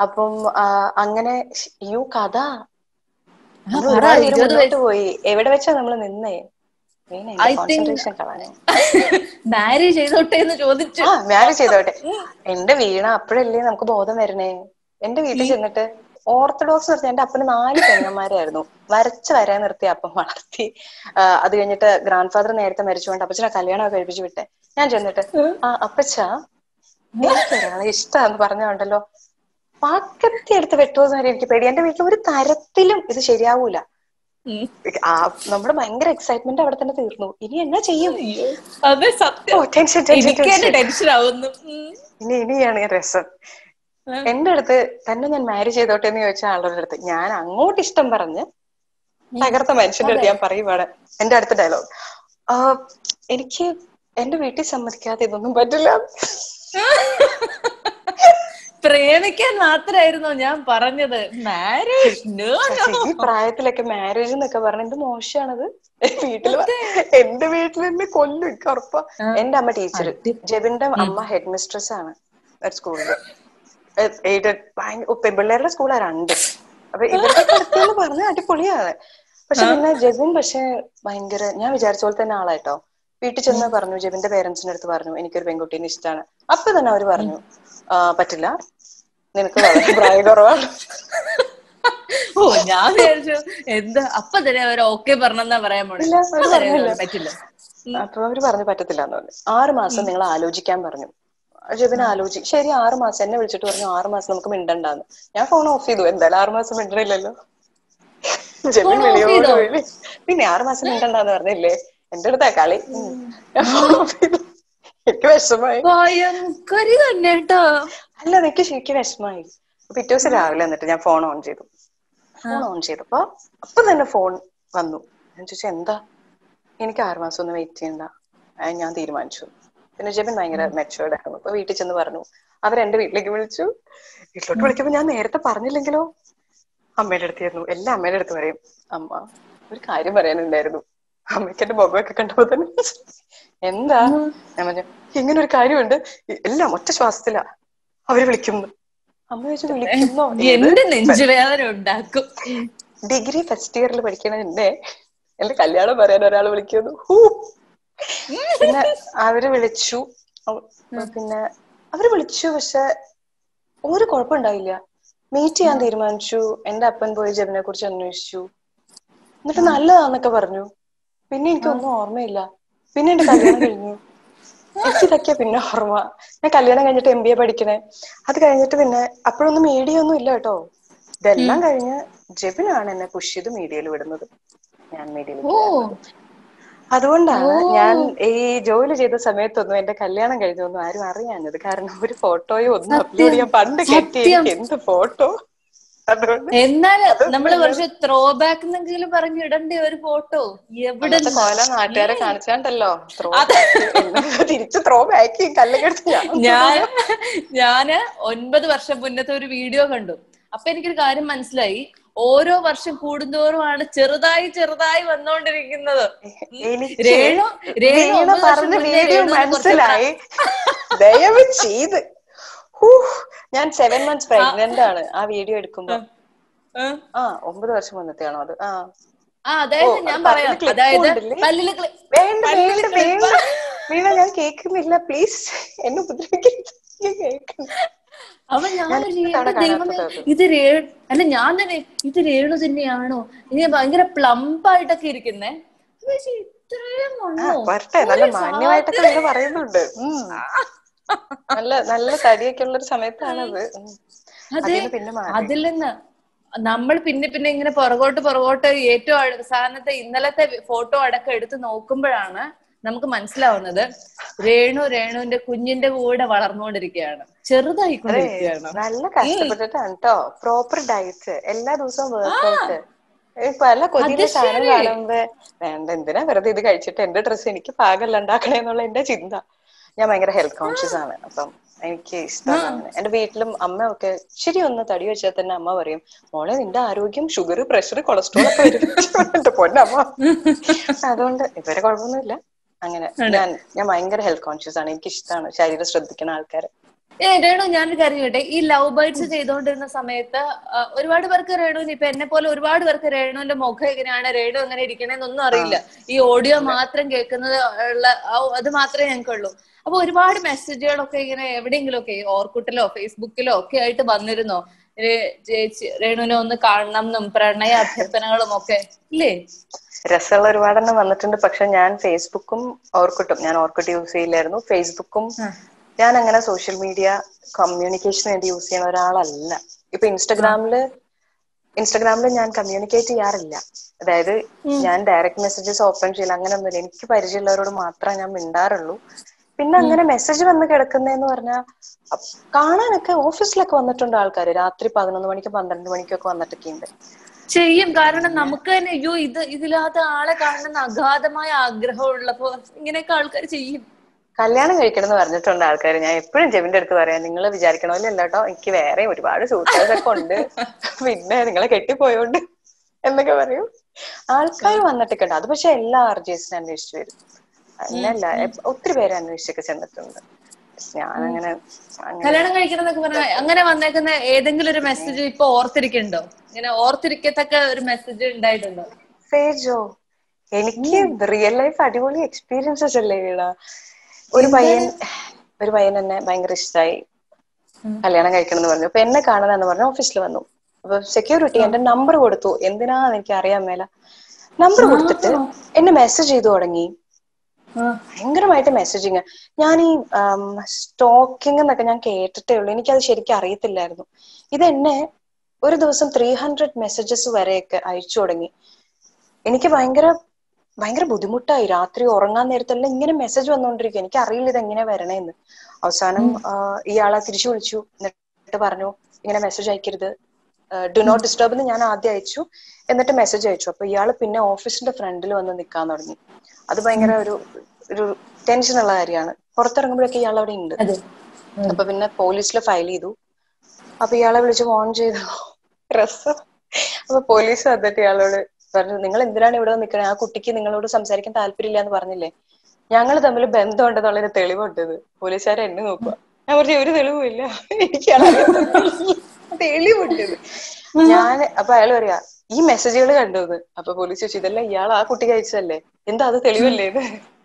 അപ്പം ആ, അങ്ങനെ യു കഥ ആ, നമ്മൾ പറ, ഒരുപാട് ദൂരം ഇരുപത് മുന്നോട്ട് പോയി എവിടെ വെച്ചാ നമ്മൾ നിന്നേ മെയിൻ എന്റെ I think- കോൺസെൻട്രേഷൻ കളഞ്ഞു മാരേജ് ചെയ്തോട്ടെ എന്ന് ചോദിച്ചു ആ മാരേജ് ചെയ്തോട്ടെ എന്റെ വീണ അപ്പോഴല്ലേ നമുക്ക് ബോധം വരണേ എന്റെ വീട്ടിൽ ചെന്നിട്ട് ഓർത്തഡോക്സ് എന്ന് പറഞ്ഞാൽ എന്റെ അപ്പന് നാല് പെങ്ങന്മാരായിരുന്നു വരച്ച് വരാൻ നിർത്തി അപ്പം വളർത്തി ആ, അത് കഴിഞ്ഞിട്ട് ഗ്രാൻഡ് ഫാദർ നേരത്തെ മരിച്ചുകൊണ്ട് അപ്പച്ചനെ കല്യാണം ഒക്കെ കഴിപ്പിച്ച് വിട്ടെ ഞാൻ ചെന്നിട്ട് ആ അപ്പച്ച എനിക്ക് ഒരാളെ ഇഷ്ടമാന്ന് പറഞ്ഞുണ്ടല്ലോ പാക്കത്തി എടുത്ത് വെട്ടുമെന്ന് വരെ എനിക്ക് പേടി എന്റെ വീട്ടിൽ ഒരു തരത്തിലും ഇത് ശരിയാവൂല ഉം. ആ നമ്മുടെ ഭയങ്കര എക്സൈറ്റ്മെന്റ് അവിടെ തന്നെ തീർന്നു ഇനി എന്നാ ചെയ്യും അയ്യോ, അതെ സത്യം ഓ ടെൻഷൻ എനിക്ക് ടെൻഷൻ തന്നെ ടെൻഷൻ ആവുന്നു ഉം. ഇനി ഇനിയാണ് ഈ രസം ഉം. എന്റെ അടുത്ത് തന്നെ ഞാൻ മാരേജ് ചെയ്തോട്ടെ എന്ന് ചോദിച്ച ആളുടെ അടുത്ത് ഞാൻ അങ്ങോട്ട് ഇഷ്ടം പറഞ്ഞ് തകർത്ത മനുഷ്യന്റെ അടുത്ത് ഞാൻ പറയുവാണ് എന്റെ അടുത്ത ഡയലോഗ് എനിക്ക് എന്റെ വീട്ടിൽ സമ്മതിക്കാതെ ഇതൊന്നും പറ്റില്ല പ്രേമിക്കാൻ മാത്രമായിരുന്നോ ഞാൻ പറഞ്ഞത് മാരേജ് നോ പക്ഷേ ഈ പ്രായത്തിലൊക്കെ മാരേജ് എന്നൊക്കെ പറഞ്ഞ എന്ത് മോശമാണത് വീട്ടില് വ- എന്റെ വീട്ടിൽ എന്നെ കൊല്ലും എനിക്ക് ഉറപ്പാ എന്റെ അമ്മ ടീച്ചർ ജെബിന്റെ അമ്മ ഹെഡ് മിസ്ട്രസ് ആണ് ഒരു സ്കൂളില് എയ്ഡഡ് പെൺപിള്ളേരുടെ സ്കൂളാ രണ്ട് അപ്പൊ ഇവരുടെ അടുത്തെന്ന് പറഞ്ഞ അടിപൊളിയാണ് പക്ഷെ പിന്നെ ജെബിൻ പക്ഷെ ഭയങ്കര ഞാൻ വിചാരിച്ച പോലെ തന്നെ ആളായിട്ടോ വീട്ടിൽ ചെന്ന് പറഞ്ഞു ജെബിന്റെ പേരൻസിന്റെ അടുത്ത് പറഞ്ഞു എനിക്കൊരു പെൺകുട്ടീനെ ഇഷ്ടമാണ് അപ്പൊ തന്നെ അവര് പറഞ്ഞു "ആ, പറ്റില്ല നിനക്ക് വളരെ പ്രായക്കുറവാണ് ഓ ഞാൻ വിചാരിച്ചു എന്താ അപ്പൊ തന്നെ അവർ ഓക്കെ പറഞ്ഞെന്നാ പറയാൻ പോണേ ഇല്ല, അവര് അപ്പൊ തന്നെ പറഞ്ഞില്ല. പറ്റില്ല അപ്പൊ അവര് പറഞ്ഞു പറ്റത്തില്ല എന്ന് പറഞ്ഞു ആറ് മാസം നിങ്ങൾ ആലോചിക്കാൻ പറഞ്ഞു ജെബിന് ആലോചി ശരി ആറ് മാസം എന്നെ വിളിച്ചിട്ട് പറഞ്ഞു ആറ് മാസം നമുക്ക് മിണ്ടണ്ടാന്ന് ഞാൻ ഫോൺ ഓഫ് ചെയ്തു എന്തായാലും ആറ് മാസം മിണ്ടണില്ലല്ലോ ജെബിൻ Phone off വിളിയോട് ചെയ്തോ? വിളി പിന്നെ ആറ് മാസം മിണ്ടണ്ടാന്ന് പറഞ്ഞില്ലേ എന്റെ അടുത്താ കളി ഉം. ഞാൻ phone off ചെയ്തു. എനിക്ക് വിഷമായി ഭയങ്കരി തന്നെ കേട്ടോ അല്ല എനിക്ക് ശരിക്കും വിഷമായി പിറ്റേ ദിവസം രാവിലെ എന്നിട്ട് ഞാൻ ഫോൺ ഓൺ ചെയ്തു ഫോൺ ഓൺ ചെയ്തപ്പോ അപ്പൊ തന്നെ ഫോൺ വന്നു ഞാൻ ചോദിച്ചു എന്താ എനിക്ക് ആറ് മാസം ഒന്ന് വെയിറ്റ് ചെയ്യണ്ട അത് ഞാൻ തീരുമാനിച്ചു പിന്നെ ജെബിൻ ഭയങ്കര മെച്ചുവേർഡ് ആയിരുന്നു അപ്പൊ വീട്ടിൽ ചെന്ന് പറഞ്ഞു അവർ എന്റെ വീട്ടിലേക്ക് വിളിച്ചു വീട്ടിലോട്ട് വിളിക്കുമ്പോ ഞാൻ നേരത്തെ പറഞ്ഞില്ലെങ്കിലോ അമ്മയുടെ അടുത്തായിരുന്നു എല്ലാ അമ്മയുടെ അടുത്ത് പറയും അമ്മ ഒരു കാര്യം പറയാനുണ്ടായിരുന്നു അമ്മയ്ക്ക് എന്റെ മുഖമൊക്കെ കണ്ടപ്പോ തന്നെ എന്താ ഞാൻ പറഞ്ഞു ഇങ്ങനെ ഒരു കാര്യമുണ്ട് എല്ലാം ഒറ്റ ശ്വാസത്തിലാ അവര് വിളിക്കുന്നു അമ്മ ചോദിച്ചു വിളിക്കുന്നോ ഏത് എന്റെ നെഞ്ചുവേദന ഉണ്ടാക്കും ഡിഗ്രി ഫസ്റ്റ് ഇയറിൽ പഠിക്കണ എന്നെ എന്റെ കല്യാണം പറയാൻ ഒരാൾ വിളിക്കുന്നു ഹൂ. പിന്നെ അവര് വിളിച്ചു അവ- പിന്നെ അവര് വിളിച്ചു പക്ഷെ ഒരു കുഴപ്പമുണ്ടായില്ല മീറ്റ് ചെയ്യാൻ തീരുമാനിച്ചു എന്റെ അപ്പൻ പോയി ജബിനെ കുറിച്ച് അന്വേഷിച്ചു എന്നിട്ട് നല്ലതാന്നൊക്കെ പറഞ്ഞു പിന്നെ എനിക്കൊന്നും ഓർമ്മയില്ല പിന്നെ എന്റെ കല്യാണം കഴിഞ്ഞു എനിക്ക് ഇതൊക്കെയാ പിന്നെ ഓർമ്മ ഞാൻ കല്യാണം കഴിഞ്ഞിട്ട് എം ബി എ പഠിക്കണേ അത് കഴിഞ്ഞിട്ട് പിന്നെ അപ്പോഴൊന്നും മീഡിയ ഒന്നും ഇല്ല കേട്ടോ ഇതെല്ലാം കഴിഞ്ഞ് ജെബിനാണ് എന്നെ പുഷ് ചെയ്ത് മീഡിയയിൽ വിടുന്നത് ഞാൻ മീഡിയയിൽ ഓ അതുകൊണ്ടാണ് ഞാൻ ഈ ജോലി ചെയ്ത സമയത്തൊന്നും എന്റെ കല്യാണം കഴിഞ്ഞൊന്നും ആരും അറിയാഞ്ഞത് കാരണം ഒരു ഫോട്ടോയോ ഒന്നും അപ്ലോഡ് ചെയ്യാൻ പണ്ട് കെട്ടി എനിക്ക് എന്ത് ഫോട്ടോ അതുകൊണ്ട് എന്നാൽ നമ്മള് കുറച്ച് ത്രോ ബാക്ക് എന്നെങ്കിലും പറഞ്ഞു ഇടണ്ടേ ഒരു ഫോട്ടോ എവിടെ അന്നത്തെ കോല നാട്ടുകാരെ കാണിച്ചാണ്ടല്ലോ ത്രോ തിരിച്ച് ത്രോ ബാക്ക് ചെയ്യും കല്ലെടുത്ത് ഞാൻ ഞാൻ ഞാന് ഒൻപത് വർഷം മുന്നത്തെ ഒരു വീഡിയോ കണ്ടു അപ്പൊ എനിക്കൊരു കാര്യം മനസ്സിലായി ഓരോ വർഷം കൂടുന്തോറുമാണ് ചെറുതായി ചെറുതായി വന്നുകൊണ്ടിരിക്കുന്നത് എനിക്ക് രേണു രേണു വീണ ഒമ്പത് വർഷം പറഞ്ഞ മുന്നേ വീഡിയോ രേണുവിനെ കുറച്ച് മനസ്സിലായി ദയവ് ചെയ്ത് ഹൂ, ഞാൻ സെവൻ മന്ത്സ് പ്രഗ്നന്റ് ആണ് ആ വീഡിയോ എടുക്കുമ്പോ ആ. ആ ഒമ്പത് വർഷം മുന്നത്തെയാണോ അത് ആ ആ അതായത് ഓ, ഞാൻ അത് പറയാം പല്ലില് clip അതായത് ഉണ്ടല്ലേ? പല്ലില് ക്ലി- വേണ്ട പല്ലില് വേണ്ട clip. വേണ്ട വീണ ഞാൻ കേൾക്കുന്നില്ല പ്ലീസ് എന്നെ ഉപദ്രവിക്കരുത് ഞാൻ കേൾക്കുന്നു അപ്പൊ ഞാൻ ഞാൻ വിചാരിച്ചു, ഇത്തവണ എന്റെ ദൈവമേ കാണാത്തത് അത്. ഇത് രേ അല്ല ഞാൻ തന്നെ ഇത് രേണു തന്നെയാണോ ഇനി ഭയങ്കര പ്ലംപ് ആയിട്ടൊക്കെ ഇരിക്കുന്നേ അപ്പൊ വിചാരിച്ചു, ഇത്രയും ആ വണ്ണോ വരട്ടെ നല്ല ഒരു മാന്യമായിട്ടൊക്കെ വീട് പറയുന്നുണ്ട് ഉം. നല്ല നല്ല തടിയൊക്കെ ഉള്ള ഒരു സമയത്താണത് ഉം. അതെ അതിന്ന് പിന്നെ മാറി അതിൽ നിന്ന് നമ്മൾ പിന്നെ പിന്നെ ഇങ്ങനെ പുറകോട്ട് പുറകോട്ട് ഏറ്റവും അവസാനത്തെ ഇന്നലത്തെ ഫോട്ടോ അടക്കം എടുത്ത് നോക്കുമ്പോഴാണ് നമുക്ക് മനസ്സിലാവുന്നത് രേണു രേണുവിന്റെ കുഞ്ഞിന്റെ കൂടെ വളർന്നുകൊണ്ടിരിക്കുകയാണ് ചെറുതായിക്കൊണ്ടിരിക്കുകയാണ് നല്ല കഷ്ടപ്പെട്ടിട്ടാണ് കേട്ടോ പ്രോപ്പർ ഡയറ്റ് എല്ലാ ദിവസവും വർക്ക്ഔട്ട് പല കൊതിയിലെ അത് സാധനം ശരി. കാണുമ്പോ വേണ്ട എന്തിനാ വെറുതെ ഇത് കഴിച്ചിട്ട് എന്റെ ഡ്രസ്സ് എനിക്ക് പാകല്ല ഉണ്ടാക്കണേ എന്നുള്ള എന്റെ ചിന്ത ഞാൻ ഭയങ്കര ഹെൽത്ത് കോൺഷ്യസ് ആണ് അപ്പം എനിക്ക് ഇഷ്ടമാണ് അങ്ങനെ എന്റെ വീട്ടിലും അമ്മ ഒക്കെ ശരി ഒന്ന് തടി വെച്ചാൽ തന്നെ അമ്മ പറയും മോളെ നിന്റെ ആരോഗ്യം ഷുഗർ പ്രഷർ കൊളസ്ട്രോൾ ഒക്കെ വരും എന്റെ പൊന്നമ്മ അതുകൊണ്ട് ഇതുവരെ കുഴപ്പമൊന്നുമില്ല അങ്ങനെ ഞാൻ ഞാൻ ഭയങ്കര ഹെൽത്ത് കോൺഷ്യസ് ആണ് എനിക്ക് ഇഷ്ടമാണ് ശരീരം ശ്രദ്ധിക്കുന്ന ആൾക്കാരെ ഏ രേണു ഞാനൊരു കാര്യം കേട്ടെ ഈ ലവ് ബേർഡ്സ് ചെയ്തുകൊണ്ടിരുന്ന സമയത്ത് ആ, ഒരുപാട് പേർക്ക് രേണുവിന് ഇപ്പൊ എന്നെ പോലെ ഒരുപാട് പേർക്ക് രേണുവിന്റെ മുഖം എങ്ങനെയാണ് രേണു എങ്ങനെ ഇരിക്കണേന്നൊന്നും അറിയില്ല ഈ ഓഡിയോ മാത്രം കേൾക്കുന്നത് ഉള്ള ആ- അത് മാത്രമേ ഞങ്ങൾക്കുള്ളൂ അപ്പൊ ഒരുപാട് മെസ്സേജുകളൊക്കെ ഇങ്ങനെ എവിടെയെങ്കിലും ഒക്കെ ഓർക്കുട്ടിലോ ഫേസ്ബുക്കിലോ ഒക്കെ ആയിട്ട് വന്നിരുന്നോ രേ- ചേച്ചി രേണുവിനെ ഒന്ന് കാണണം എന്നും പ്രണയ അഭ്യർത്ഥനകളും ഒക്കെ ഇല്ലേ രസമുള്ള ഒരുപാടെണ്ണം വന്നിട്ടുണ്ട് പക്ഷെ ഞാൻ ഫേസ്ബുക്കും ഓർക്കുട്ടും ഞാൻ ഓർക്കുട്ട് യൂസ് ചെയ്യില്ലായിരുന്നു ഫേസ്ബുക്കും ഞാൻ അങ്ങനെ സോഷ്യൽ മീഡിയ കമ്മ്യൂണിക്കേഷന് വേണ്ടി യൂസ് ചെയ്യുന്ന ഒരാളല്ല ഇപ്പൊ ഇൻസ്റ്റഗ്രാമില് ഇൻസ്റ്റഗ്രാമിൽ ഞാൻ കമ്മ്യൂണിക്കേറ്റ് ചെയ്യാറില്ല അതായത് ഞാൻ ഡയറക്റ്റ് മെസ്സേജസ് ഓപ്പൺ ചെയ്യില്ല അങ്ങനെ ഒന്നുമില്ല എനിക്ക് പരിചയമുള്ളവരോട് മാത്രമേ ഞാൻ മിണ്ടാറുള്ളൂ പിന്നെ അങ്ങനെ മെസ്സേജ് വന്ന് കിടക്കുന്നതെന്ന് പറഞ്ഞാൽ കാണാനൊക്കെ ഓഫീസിലൊക്കെ വന്നിട്ടുണ്ട് ആൾക്കാർ രാത്രി പതിനൊന്ന് മണിക്ക് പന്ത്രണ്ട് മണിക്കൊക്കെ വന്നിട്ടൊക്കെ ഉണ്ട് ചെയ്യും കാരണം നമുക്ക് തന്നെ അയ്യോ ഇത് ഇതിലാത്ത ആളെ കാണണമെന്ന് അഗാധമായ ആഗ്രഹം ഉള്ളപ്പോ ഇങ്ങനെയൊക്കെ ആൾക്കാർ ചെയ്യും കല്യാണം കഴിക്കണം എന്ന് പറഞ്ഞിട്ടുണ്ട് ആൾക്കാർ ഞാൻ എപ്പോഴും ജെബിന്റെ അടുത്ത് പറയാം നിങ്ങൾ വിചാരിക്കണ പോലെ അല്ല കേട്ടോ എനിക്ക് വേറെ ഒരുപാട് സുഹൃത്തുക്കളൊക്കെ ഉണ്ട് പിന്നെ നിങ്ങളെ കെട്ടിപ്പോയോണ്ട് എന്നൊക്കെ പറയും ആൾക്കാർ വന്നിട്ടൊക്കെ ഉണ്ട് അത് പക്ഷെ എല്ലാ ആർജേസിനും അന്വേഷിച്ചു വരും അങ്ങനല്ല എപ്പ- ഒത്തിരി പേര് അന്വേഷിച്ചൊക്കെ ചെന്നിട്ടുണ്ട് ഞാനങ്ങനെ അങ്ങനെ കല്യാണം കഴിക്കണം എന്നൊക്കെ പറഞ്ഞാൽ അങ്ങനെ വന്നേക്കുന്ന ഏതെങ്കിലും ഒരു മെസ്സേജ് ഇപ്പൊ ഓർത്തിരിക്കുന്നുണ്ടോ ഇങ്ങനെ ഓർത്തിരിക്കത്തക്ക ഒരു മെസ്സേജ് ഉണ്ടായിട്ടുണ്ടോ ഫേജോ എനിക്ക് റിയൽ ലൈഫ് അടിപൊളി എക്സ്പീരിയൻസസ് അല്ലേ വീണ ഒരു പയ്യൻ ഒരു പയ്യൻ എന്നെ ഭയങ്കര ഇഷ്ടമായി കല്യാണം കഴിക്കണം എന്ന് പറഞ്ഞു അപ്പൊ എന്നെ കാണാനെന്ന് പറഞ്ഞു ഓഫീസിൽ വന്നു അപ്പൊ സെക്യൂരിറ്റി എന്റെ നമ്പർ കൊടുത്തു എന്തിനാന്ന് എനിക്ക് അറിയാൻ മേല നമ്പർ കൊടുത്തിട്ട് എന്നെ മെസ്സേജ് ചെയ്തു തുടങ്ങി ഭയങ്കരമായിട്ട് മെസ്സേജിങ് ഞാൻ ഈ സ്റ്റോക്കിംഗ് എന്നൊക്കെ ഞാൻ കേട്ടിട്ടേ ഉള്ളൂ എനിക്കത് ശരിക്കും അറിയത്തില്ലായിരുന്നു ഇത് എന്നെ ഒരു ദിവസം ത്രീ ഹൺഡ്രഡ് മെസ്സേജസ് വരെയൊക്കെ അയച്ചു തുടങ്ങി എനിക്ക് ഭയങ്കര ഭയങ്കര ബുദ്ധിമുട്ടായി രാത്രി ഉറങ്ങാൻ നേരത്തെല്ലാം ഇങ്ങനെ മെസ്സേജ് വന്നുകൊണ്ടിരിക്കും എനിക്ക് അറിയില്ല ഇത് എങ്ങനെ വരണേന്ന് അവസാനം ആ, ഇയാളെ തിരിച്ചു വിളിച്ചു എന്നിട്ട് പറഞ്ഞു ഇങ്ങനെ മെസ്സേജ് അയക്കരുത് ഡു നോട്ട് ഡിസ്റ്റർബ് എന്ന് ഞാൻ ആദ്യം അയച്ചു എന്നിട്ട് മെസ്സേജ് അയച്ചു അപ്പൊ ഇയാള് പിന്നെ ഓഫീസിന്റെ ഫ്രണ്ടിൽ വന്ന് നിൽക്കാൻ തുടങ്ങി അത് ഭയങ്കര ഒരു ഒരു ടെൻഷനുള്ള കാര്യമാണ് പുറത്തിറങ്ങുമ്പോഴൊക്കെ ഇയാൾ അവിടെ ഉണ്ട് അതെ അപ്പൊ പിന്നെ പോലീസിൽ ഫയൽ ചെയ്തു അപ്പൊ ഇയാളെ വിളിച്ച് ഫോൺ ചെയ്തു രസം അപ്പൊ പോലീസ് വന്നിട്ട് ഇയാളോട് പറഞ്ഞു നിങ്ങൾ എന്തിനാണ് ഇവിടെ നിൽക്കണേ ആ കുട്ടിക്ക് നിങ്ങളോട് സംസാരിക്കാൻ താല്പര്യമില്ല എന്ന് പറഞ്ഞില്ലേ ഞങ്ങൾ തമ്മിൽ ബന്ധമുണ്ടെന്നുള്ളൊരു തെളിവുണ്ടത് പോലീസുകാരെ എന്നെ നോക്കുക ഞാൻ പറഞ്ഞു ഒരു തെളിവും ഇല്ല എനിക്ക് ഇയാളെ അറിയത്തില്ല." തെളിവുണ്ടത് ഞാൻ അപ്പൊ അയാൾ പറയാ ഈ മെസ്സേജുകൾ കണ്ടത് അപ്പൊ പോലീസ് ചോദിച്ചു ഇതെല്ലാം ഇയാൾ ആ കുട്ടിക്ക് അയച്ചതല്ലേ എന്താ അത് തെളിവല്ലേ ഇത്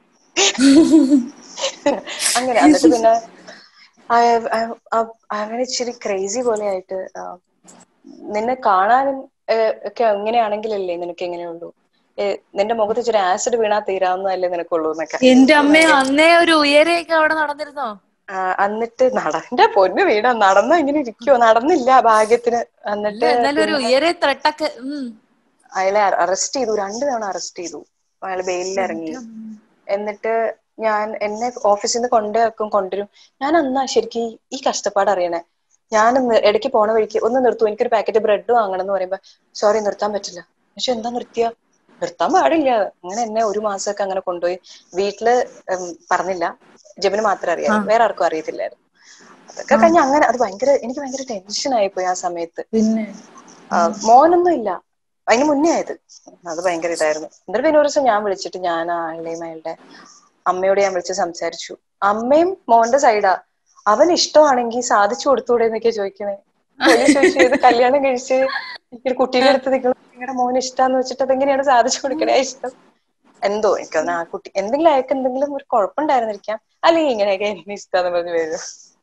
അങ്ങനെ എന്നിട്ട് പിന്നെ ആ- ആ- ആ- അവന് ഇച്ചിരി ക്രേസി പോലെ ആയിട്ട് ആ, നിന്നെ കാണാനും ഏഹ്, ഒക്കെ എങ്ങനെയാണെങ്കിലല്ലേ നിനക്ക് എങ്ങനെയുള്ളൂ ഏഹ്, നിന്റെ മുഖത്ത് ഇച്ചിരി ആസിഡ് വീണാ തീരാവുന്നതല്ലേ നിനക്കുള്ളൂ എന്നൊക്കെ എന്റെ അമ്മ അന്നേ ഒരു ഉയരെയൊക്കെ അവിടെ നടന്നിരുന്നോ ആ, എന്നിട്ട് നടന്റെ പൊന്ന് വീണ നടന്ന ഇങ്ങനെ ഇരിക്കുവോ നടന്നില്ല ഭാഗ്യത്തിന് എന്നിട്ട് എന്നാലും ഒരു ഉയരെ ത്രട്ടൊക്കെ ഉം അയാളെ അറസ്റ്റ് ചെയ്തു രണ്ടു തവണ അറസ്റ്റ് ചെയ്തു അയാൾ ബെയിലിൽ ഇറങ്ങി എന്നിട്ട് ഞാൻ എന്നെ ഓഫീസിൽ നിന്ന് കൊണ്ടുവെക്കും കൊണ്ടുവരും ഞാൻ അന്നാ ശരിക്കും ഈ- ഈ കഷ്ടപ്പാട് അറിയണേ ഞാൻ നി- ഇടയ്ക്ക് പോണ വഴിക്ക് ഒന്ന് നിർത്തും എനിക്കൊരു പാക്കറ്റ് ബ്രെഡ് വാങ്ങണം എന്ന് പറയുമ്പോ സോറി നിർത്താൻ പറ്റില്ല പക്ഷെ എന്താ നിർത്തിയ നിർത്താൻ പാടില്ല അങ്ങനെ എന്നെ ഒരു മാസമൊക്കെ അങ്ങനെ കൊണ്ടുപോയി വീട്ടില് ഉം, പറഞ്ഞില്ല ജബിന് മാത്രമേ അറിയാം വേറെ ആർക്കും അറിയത്തില്ലായിരുന്നു അതൊക്കെ കഴിഞ്ഞ് അങ്ങനെ അത് ഭയങ്കര എനിക്ക് ഭയങ്കര ടെൻഷൻ ആയിപ്പോയി ആ സമയത്ത് പിന്നെ ആ, മോനൊന്നും ഇല്ല അതിന് മുന്നേ ആയത് അത് ഭയങ്കര ഇതായിരുന്നു എന്നിട്ട് പിന്നെ ഒരു ദിവസം ഞാൻ വിളിച്ചിട്ട് ഞാൻ ആളുടെയും അയാളുടെ അമ്മയോട് ഞാൻ വിളിച്ച് സംസാരിച്ചു അമ്മയും മോന്റെ സൈഡാ അവൻ ഇഷ്ടമാണെങ്കിൽ സാധിച്ചു കൊടുത്തൂടെ എന്നൊക്കെ ചോദിക്കണേ പോലീസ് ചോദിച്ചു ഇത് കല്യാണം കഴിച്ച് ഒരു കുട്ടീനെ അടുത്ത് നിൽക്കണം നിങ്ങളുടെ മോന് ഇഷ്ടാന്ന് വെച്ചിട്ട് അതെങ്ങനെയാണ് സാധിച്ചു കൊടുക്കണേ ആ ഇഷ്ടം എന്തോ എനിക്ക് തോന്നുന്നു ആ കുട്ടി എന്തെങ്കിലും അയാൾക്ക് എന്തെങ്കിലും ഒരു കുഴപ്പമുണ്ടായിരുന്നിരിക്കാം അല്ലെങ്കിൽ ഇങ്ങനെയൊക്കെ എന്നെ ഇഷ്ടാന്ന് പറഞ്ഞ് വരും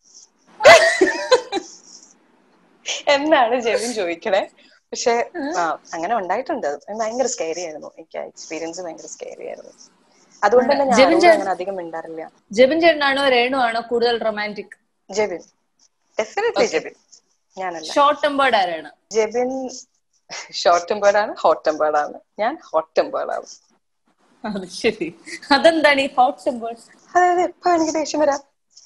എന്നാണ് ജെവിൻ ചോദിക്കണേ പക്ഷെ ആ അങ്ങനെ ഉണ്ടായിട്ടുണ്ട് അത് ഭയങ്കര സ്കേറി ആയിരുന്നു എനിക്ക് ആ എക്സ്പീരിയൻസ് ഭയങ്കര സ്കേറി ആയിരുന്നു അതുകൊണ്ട് തന്നെ ഞാൻ ജെവിൻ ആരോടും ചേ- അങ്ങനെ അധികം മിണ്ടാറില്ല ജബിൻ ചേട്ടനാണോ രേണു ആണോ കൂടുതൽ റൊമാൻറ്റിക് ജെബിൻ ഡെഫിനറ്റ്ലി ജെബിൻ ഞാനല്ല ഷോർട്ട് ടെമ്പേർഡ് ആരാണ് ജെബിൻ ഷോർട്ട് ടെമ്പേർഡാണ് ഹോട്ട് ടെമ്പേർഡാണ് ഞാൻ ഹോട്ട് ടെമ്പേർഡാണ് അത് ശരി അതെന്താണ് ഈ ഹോട്ട് ടെമ്പേർഡ് അതായത് എപ്പോ എനിക്ക് ദേഷ്യം വരാം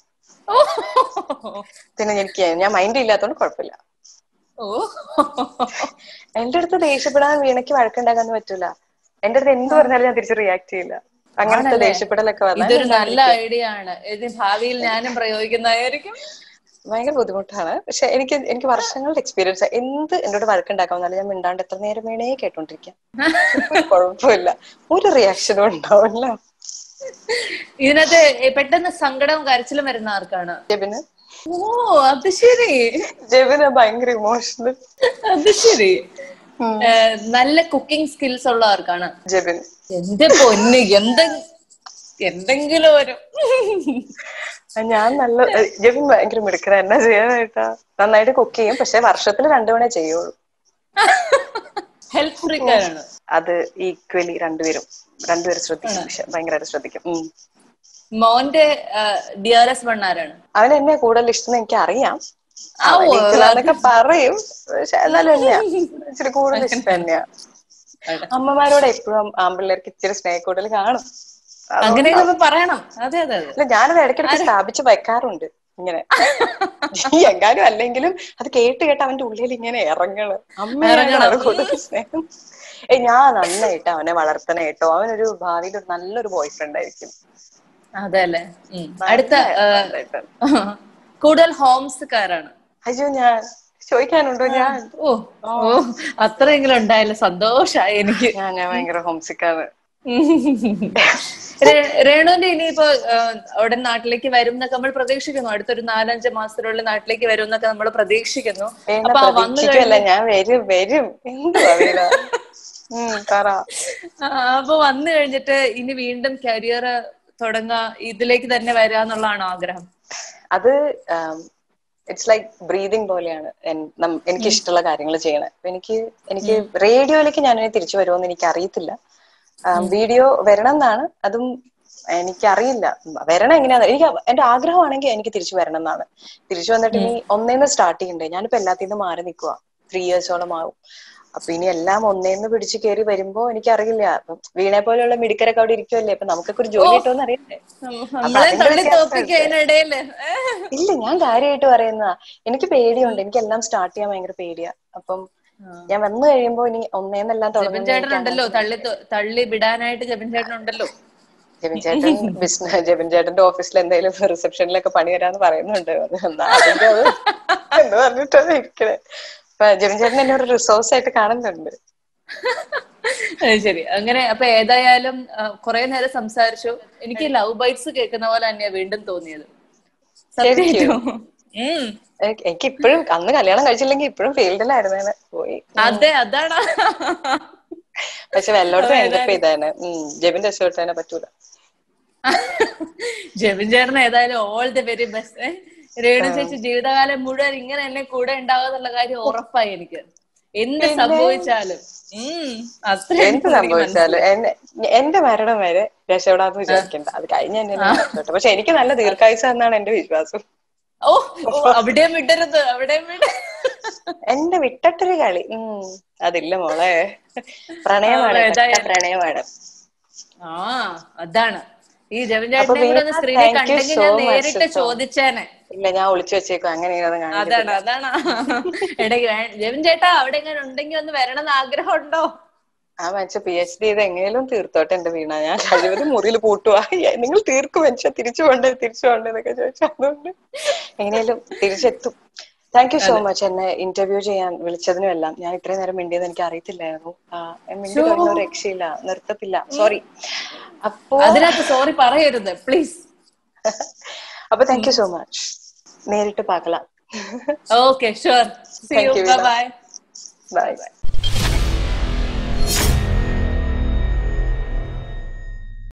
പിന്നെ എനിക്ക് ഞാൻ മൈൻഡ് ഇല്ലാത്തതുകൊണ്ട് കുഴപ്പമില്ല ഓ എന്റെ അടുത്ത് ദേഷ്യപ്പെടാൻ വീണയ്ക്ക് വഴക്കുണ്ടാക്കാൻ പറ്റൂല എന്റെ അടുത്ത് എന്ത് പറഞ്ഞാലും ഞാൻ തിരിച്ച് റിയാക്ട് ചെയ്യില്ല അങ്ങനത്തെ ആണല്ലേ? ദേഷ്യപ്പെടലൊക്കെ വന്നാൽ ഇതൊരു ഞാൻ നല്ല ഐഡിയ ആണ് ഇത് ഭാവിയിൽ ഞാനും പ്രയോഗിക്കുന്നതായിരിക്കും ഭയങ്കര ബുദ്ധിമുട്ടാണ് പക്ഷെ എനിക്ക് എനിക്ക് വർഷങ്ങളുടെ എക്സ്പീരിയൻസ് എന്ത് എന്നോട് വഴക്കുണ്ടാക്കാൻ വന്നാലും ഞാൻ മിണ്ടാണ്ട് എത്ര നേരം വേണേ കേട്ടോണ്ടിരിക്കാം ഒരു കുഴപ്പമില്ല ഒരു റിയാക്ഷനും ഉണ്ടാവില്ല ഇതിനകത്ത് പെട്ടെന്ന് സങ്കടവും കരച്ചിലും വരുന്ന ആർക്കാണ് ജെബിന് ഓ അത് ശരി ജെബിന് ഭയങ്കര ഇമോഷണൽ അത് ശരി ഏ, നല്ല കുക്കിംഗ് സ്കിൽസ് ഉള്ള ആർക്കാണ് ജെബിൻ എന്റെ പൊന്ന് എന്തെ എന്തെങ്കിലും ഒരു ആ, ഞാൻ നല്ല ജെബിൻ ഭയങ്കര മിടുക്കന എന്നാ ചെയ്യാനായിട്ടാ നന്നായിട്ട് കുക്ക് ചെയ്യും പക്ഷെ വർഷത്തിൽ രണ്ടു തവണ ചെയ്യുള്ളൂ ഹെൽത്ത് ഫ്രീക്കാരാണ് അത് ഈക്വലി രണ്ടുപേരും രണ്ടുപേരും ശ്രദ്ധിക്കും പക്ഷെ ഭയങ്കരമായിട്ട് ശ്രദ്ധിക്കും ഉം. മോന്റെ ഡിയറസ് വൺ ആരാണ് അവൻ എന്നെ കൂടുതൽ ഇഷ്ടം എനിക്ക് അറിയാം ആ, ഓ, എന്നൊക്കെ പറയും പക്ഷെ എന്നാലും തന്നെയാ ഇച്ചിരി കൂടുതൽ ഇഷ്ടം തന്നെയാ അമ്മമാരോട് എപ്പോഴും ആമ്പിള്ളേർക്ക് ഇച്ചിരി സ്നേഹ കൂടുതൽ കാണും അത് അങ്ങനെയൊക്കെ ഒന്ന് പറയണം അതെ അതെ അതെ അല്ല ഞാനത് ഇടയ്ക്കിടയ്ക്ക് സ്ഥാപിച്ച് വെക്കാറുണ്ട് ഇങ്ങനെ എങ്ങാനും അല്ലെങ്കിലും അത് കേട്ട് കേട്ട് അവന്റെ ഉള്ളിൽ ഇങ്ങനെ ഇറങ്ങണം അമ്മയാണ് കൂടുതൽ സ്നേഹം ഏ ഞാൻ നന്നായിട്ട് അവനെ വളർത്തണ കേട്ടോ അവനൊരു ഭാവിയിൽ ഒരു നല്ലൊരു ബോയ് ഫ്രണ്ട് ആയിരിക്കും അതെ അല്ലേ ഉം. അടുത്ത ഏ, നന്നായിട്ട്. കൂടുതൽ ഹോംസ്കാരാണ് അയ്യോ ഞാൻ ചോദിക്കാനുണ്ടോ ഞാൻ ഓ ഓ അത്രയെങ്കിലും ഉണ്ടായല്ലോ സന്തോഷായി എനിക്ക് ഞാൻ ഞാൻ ഭയങ്കര ഹോംസിക്കാണ് രേ- രേണുവിന്റെ ഇനിയിപ്പോ ആ, അവിടെ നാട്ടിലേക്ക് വരും എന്നൊക്കെ നമ്മൾ പ്രതീക്ഷിക്കുന്നു അടുത്തൊരു നാലഞ്ച് മാസത്തിനുള്ളിൽ നാട്ടിലേക്ക് വരും എന്നൊക്കെ നമ്മൾ പ്രതീക്ഷിക്കുന്നു എന്നെ അപ്പൊ ആ വന്നു പ്രതീക്ഷിക്കല്ല ഞാൻ വരും വരും എന്തുവാ വീണ ഉം പറ ആ, അപ്പൊ വന്നു കഴിഞ്ഞിട്ട് ഇനി വീണ്ടും കരിയർ തുടങ്ങാ ഇതിലേക്ക് തന്നെ വരാന്നുള്ളതാണോ ആഗ്രഹം അത് ഇറ്റ്സ് ലൈക്ക് ബ്രീതിങ് പോലെയാണ് എൻ- നം- എനിക്ക് ഇഷ്ടമുള്ള കാര്യങ്ങൾ ചെയ്യണേ അപ്പൊ എനിക്ക് എനിക്ക് റേഡിയോയിലേക്ക് ഞാൻ തിരിച്ചു വരുമോന്ന് എനിക്ക് അറിയത്തില്ല വീഡിയോ വരണം എന്നാണ് അതും എനിക്കറിയില്ല വരണം എങ്ങനെയാന്ന് എനിക്ക് എന്റെ ആഗ്രഹമാണെങ്കിൽ എനിക്ക് തിരിച്ചു വരണം എന്നാണ് തിരിച്ചു വന്നിട്ട് ഇനി ഒന്നേന്ന് സ്റ്റാർട്ട് ചെയ്യണ്ടേ ഞാനിപ്പോ എല്ലാത്തിൽ നിന്നും മാറി നിൽക്കുക ത്രീ ഇയേഴ്സോളം ആവും അപ്പൊ ഇനി എല്ലാം ഒന്നേന്ന് പിടിച്ച് കയറി വരുമ്പോ എനിക്കറിയില്ല അപ്പം വീണെ പോലെയുള്ള മിടുക്കരൊക്കെ അവിടെ ഇരിക്കുമല്ലേ അപ്പൊ നമുക്കൊക്കെ ഒരു ജോലി കിട്ടുമെന്ന് അറിയണ്ടേ നമ്മളെ അതിന്റെ തള്ളി വ്യത്യാസം തോപ്പിക്കതിനിടയില് ഇല്ല ഞാൻ കാര്യമായിട്ട് പറയുന്നതാ എനിക്ക് പേടിയുണ്ട് എനിക്ക് എല്ലാം സ്റ്റാർട്ട് ചെയ്യാൻ ഭയങ്കര പേടിയാ അപ്പം ഞാൻ വന്നു കഴിയുമ്പോ ഇനി ഒന്നേന്നെല്ലാം ജബിൻ തുടങ്ങുന്ന ചേട്ടൻ ഉണ്ടല്ലോ തള്ളി തോ- തള്ളി വിടാനായിട്ട് ജബിൻ ചേട്ടൻ ഉണ്ടല്ലോ ജെബിൻ ചേട്ടൻ ബിസിനസ് ജെബിൻ ചേട്ടന്റെ ഓഫീസിൽ എന്തെങ്കിലും റിസപ്ഷനിലൊക്കെ പണി വരാന്ന് പറയുന്നുണ്ട് അത് എന്നാ അതിന്റെ അത് എന്ന് പറഞ്ഞിട്ടാണ് ഇരിക്കണേ അപ്പൊ ജെബിൻ ചേട്ടൻ എന്നെ ഒരു റിസോഴ്സ് ആയിട്ട് കാണുന്നുണ്ട് അത് ശരി അങ്ങനെ അപ്പൊ ഏതായാലും കുറെ നേരം സംസാരിച്ചു എനിക്ക് ലവ് ബൈറ്റ്സ് കേൾക്കുന്ന പോലെ തന്നെയാ വീണ്ടും തോന്നിയത് സത്യമായിട്ടും ഉം. എനിക്ക് എനിക്ക് ഇപ്പോഴും അന്ന് കല്യാണം കഴിച്ചില്ലെങ്കിൽ ഇപ്പോഴും ഫീൽഡിലായിരുന്നു പോയി അതെ അതാണ് പക്ഷെ വല്ലോടത്തും എൻഡപ്പ് ചെയ്തേനെ ഉം ജെബിൻ രക്ഷപ്പെട്ടു തന്നെ പറ്റൂല ജെബിൻ ചേട്ടൻ ഏതായാലും all the very best Renu ചേച്ചി ജീവിതകാലം മുഴുവൻ ഇങ്ങനെ എന്നെ കൂടെ ഉണ്ടാവുന്നുള്ള കാര്യം ഉറപ്പായി എനിക്ക് എന്ത് സംഭവിച്ചാലും ഉം അത്രയും എന്ത് സംഭവിച്ചാലും എന്നെ എന്റെ മരണം വരെ രക്ഷപ്പെടാന്ന് വിചാരിക്കണ്ട അത് കഴിഞ്ഞ എന്നെ രക്ഷപ്പെട്ടു പക്ഷെ എനിക്ക് നല്ല ദീർഘായുസ എന്നാണ് എന്റെ വിശ്വാസം ഓ ഓ, അവിടെയും വിടരുത് അവിടെയും വിട എന്റെ വിട്ടട്ടൊരു കളി ഉം അതില്ല മോളെ പ്രണയമാണ് കട്ട പ്രണയമാണ് ആ അതാണ് ഈ ജെബിൻ അപ്പൊ ചേട്ടനെ കൂടെ ഒന്ന് വീണ, സ്ക്രീനിൽ thank you കണ്ടെങ്കിൽ so ഞാൻ much നേരിട്ട് കേട്ടോ. ചോദിച്ചേനെ ഇല്ല ഞാൻ ഒളിച്ചു വെച്ചേക്കും അങ്ങനെ ഇങ്ങനെ കാണിക്കും അതാണ് അതാണ് ഇടയ്ക്ക് വേ- ജെബിൻ ചേട്ടാ അവിടെ എങ്ങനെ ഉണ്ടെങ്കിൽ ഒന്ന് വരണം എന്ന് ആഗ്രഹം ഉണ്ടോ ആ മനുഷ്യ പി എച്ച് ഡി ചെയ്ത് എങ്ങനെയും തീർത്തോട്ടെ എന്റെ വീണ ഞാൻ കഴിവതും മുറിയിൽ പൂട്ടുവാ നിങ്ങൾ തീർക്കും മനുഷ്യ തിരിച്ചു പോണ്ടേ തിരിച്ചു പോണ്ടേ എന്നൊക്കെ ചോദിച്ചു അതുകൊണ്ട് എങ്ങനെയും തിരിച്ചെത്തും താങ്ക് യു സോ മച്ച് എന്നെ ഇന്റർവ്യൂ ചെയ്യാൻ വിളിച്ചതിനും എല്ലാം ഞാൻ ഇത്രയും നേരം മിണ്ടിയത് എനിക്ക് അറിയത്തില്ലായിരുന്നു ആ, മിണ്ടി കഴിഞ്ഞ ഒരു രക്ഷയില്ല നിർത്തത്തില്ല സോറി അപ്പോ അതിനകത്ത് സോറി പറയരുത് പ്ലീസ് അപ്പൊ താങ്ക് യു സോ മച്ച് നേരിട്ട് പാക്കലാം okay sure see Thank you you, Veena. Bye bye by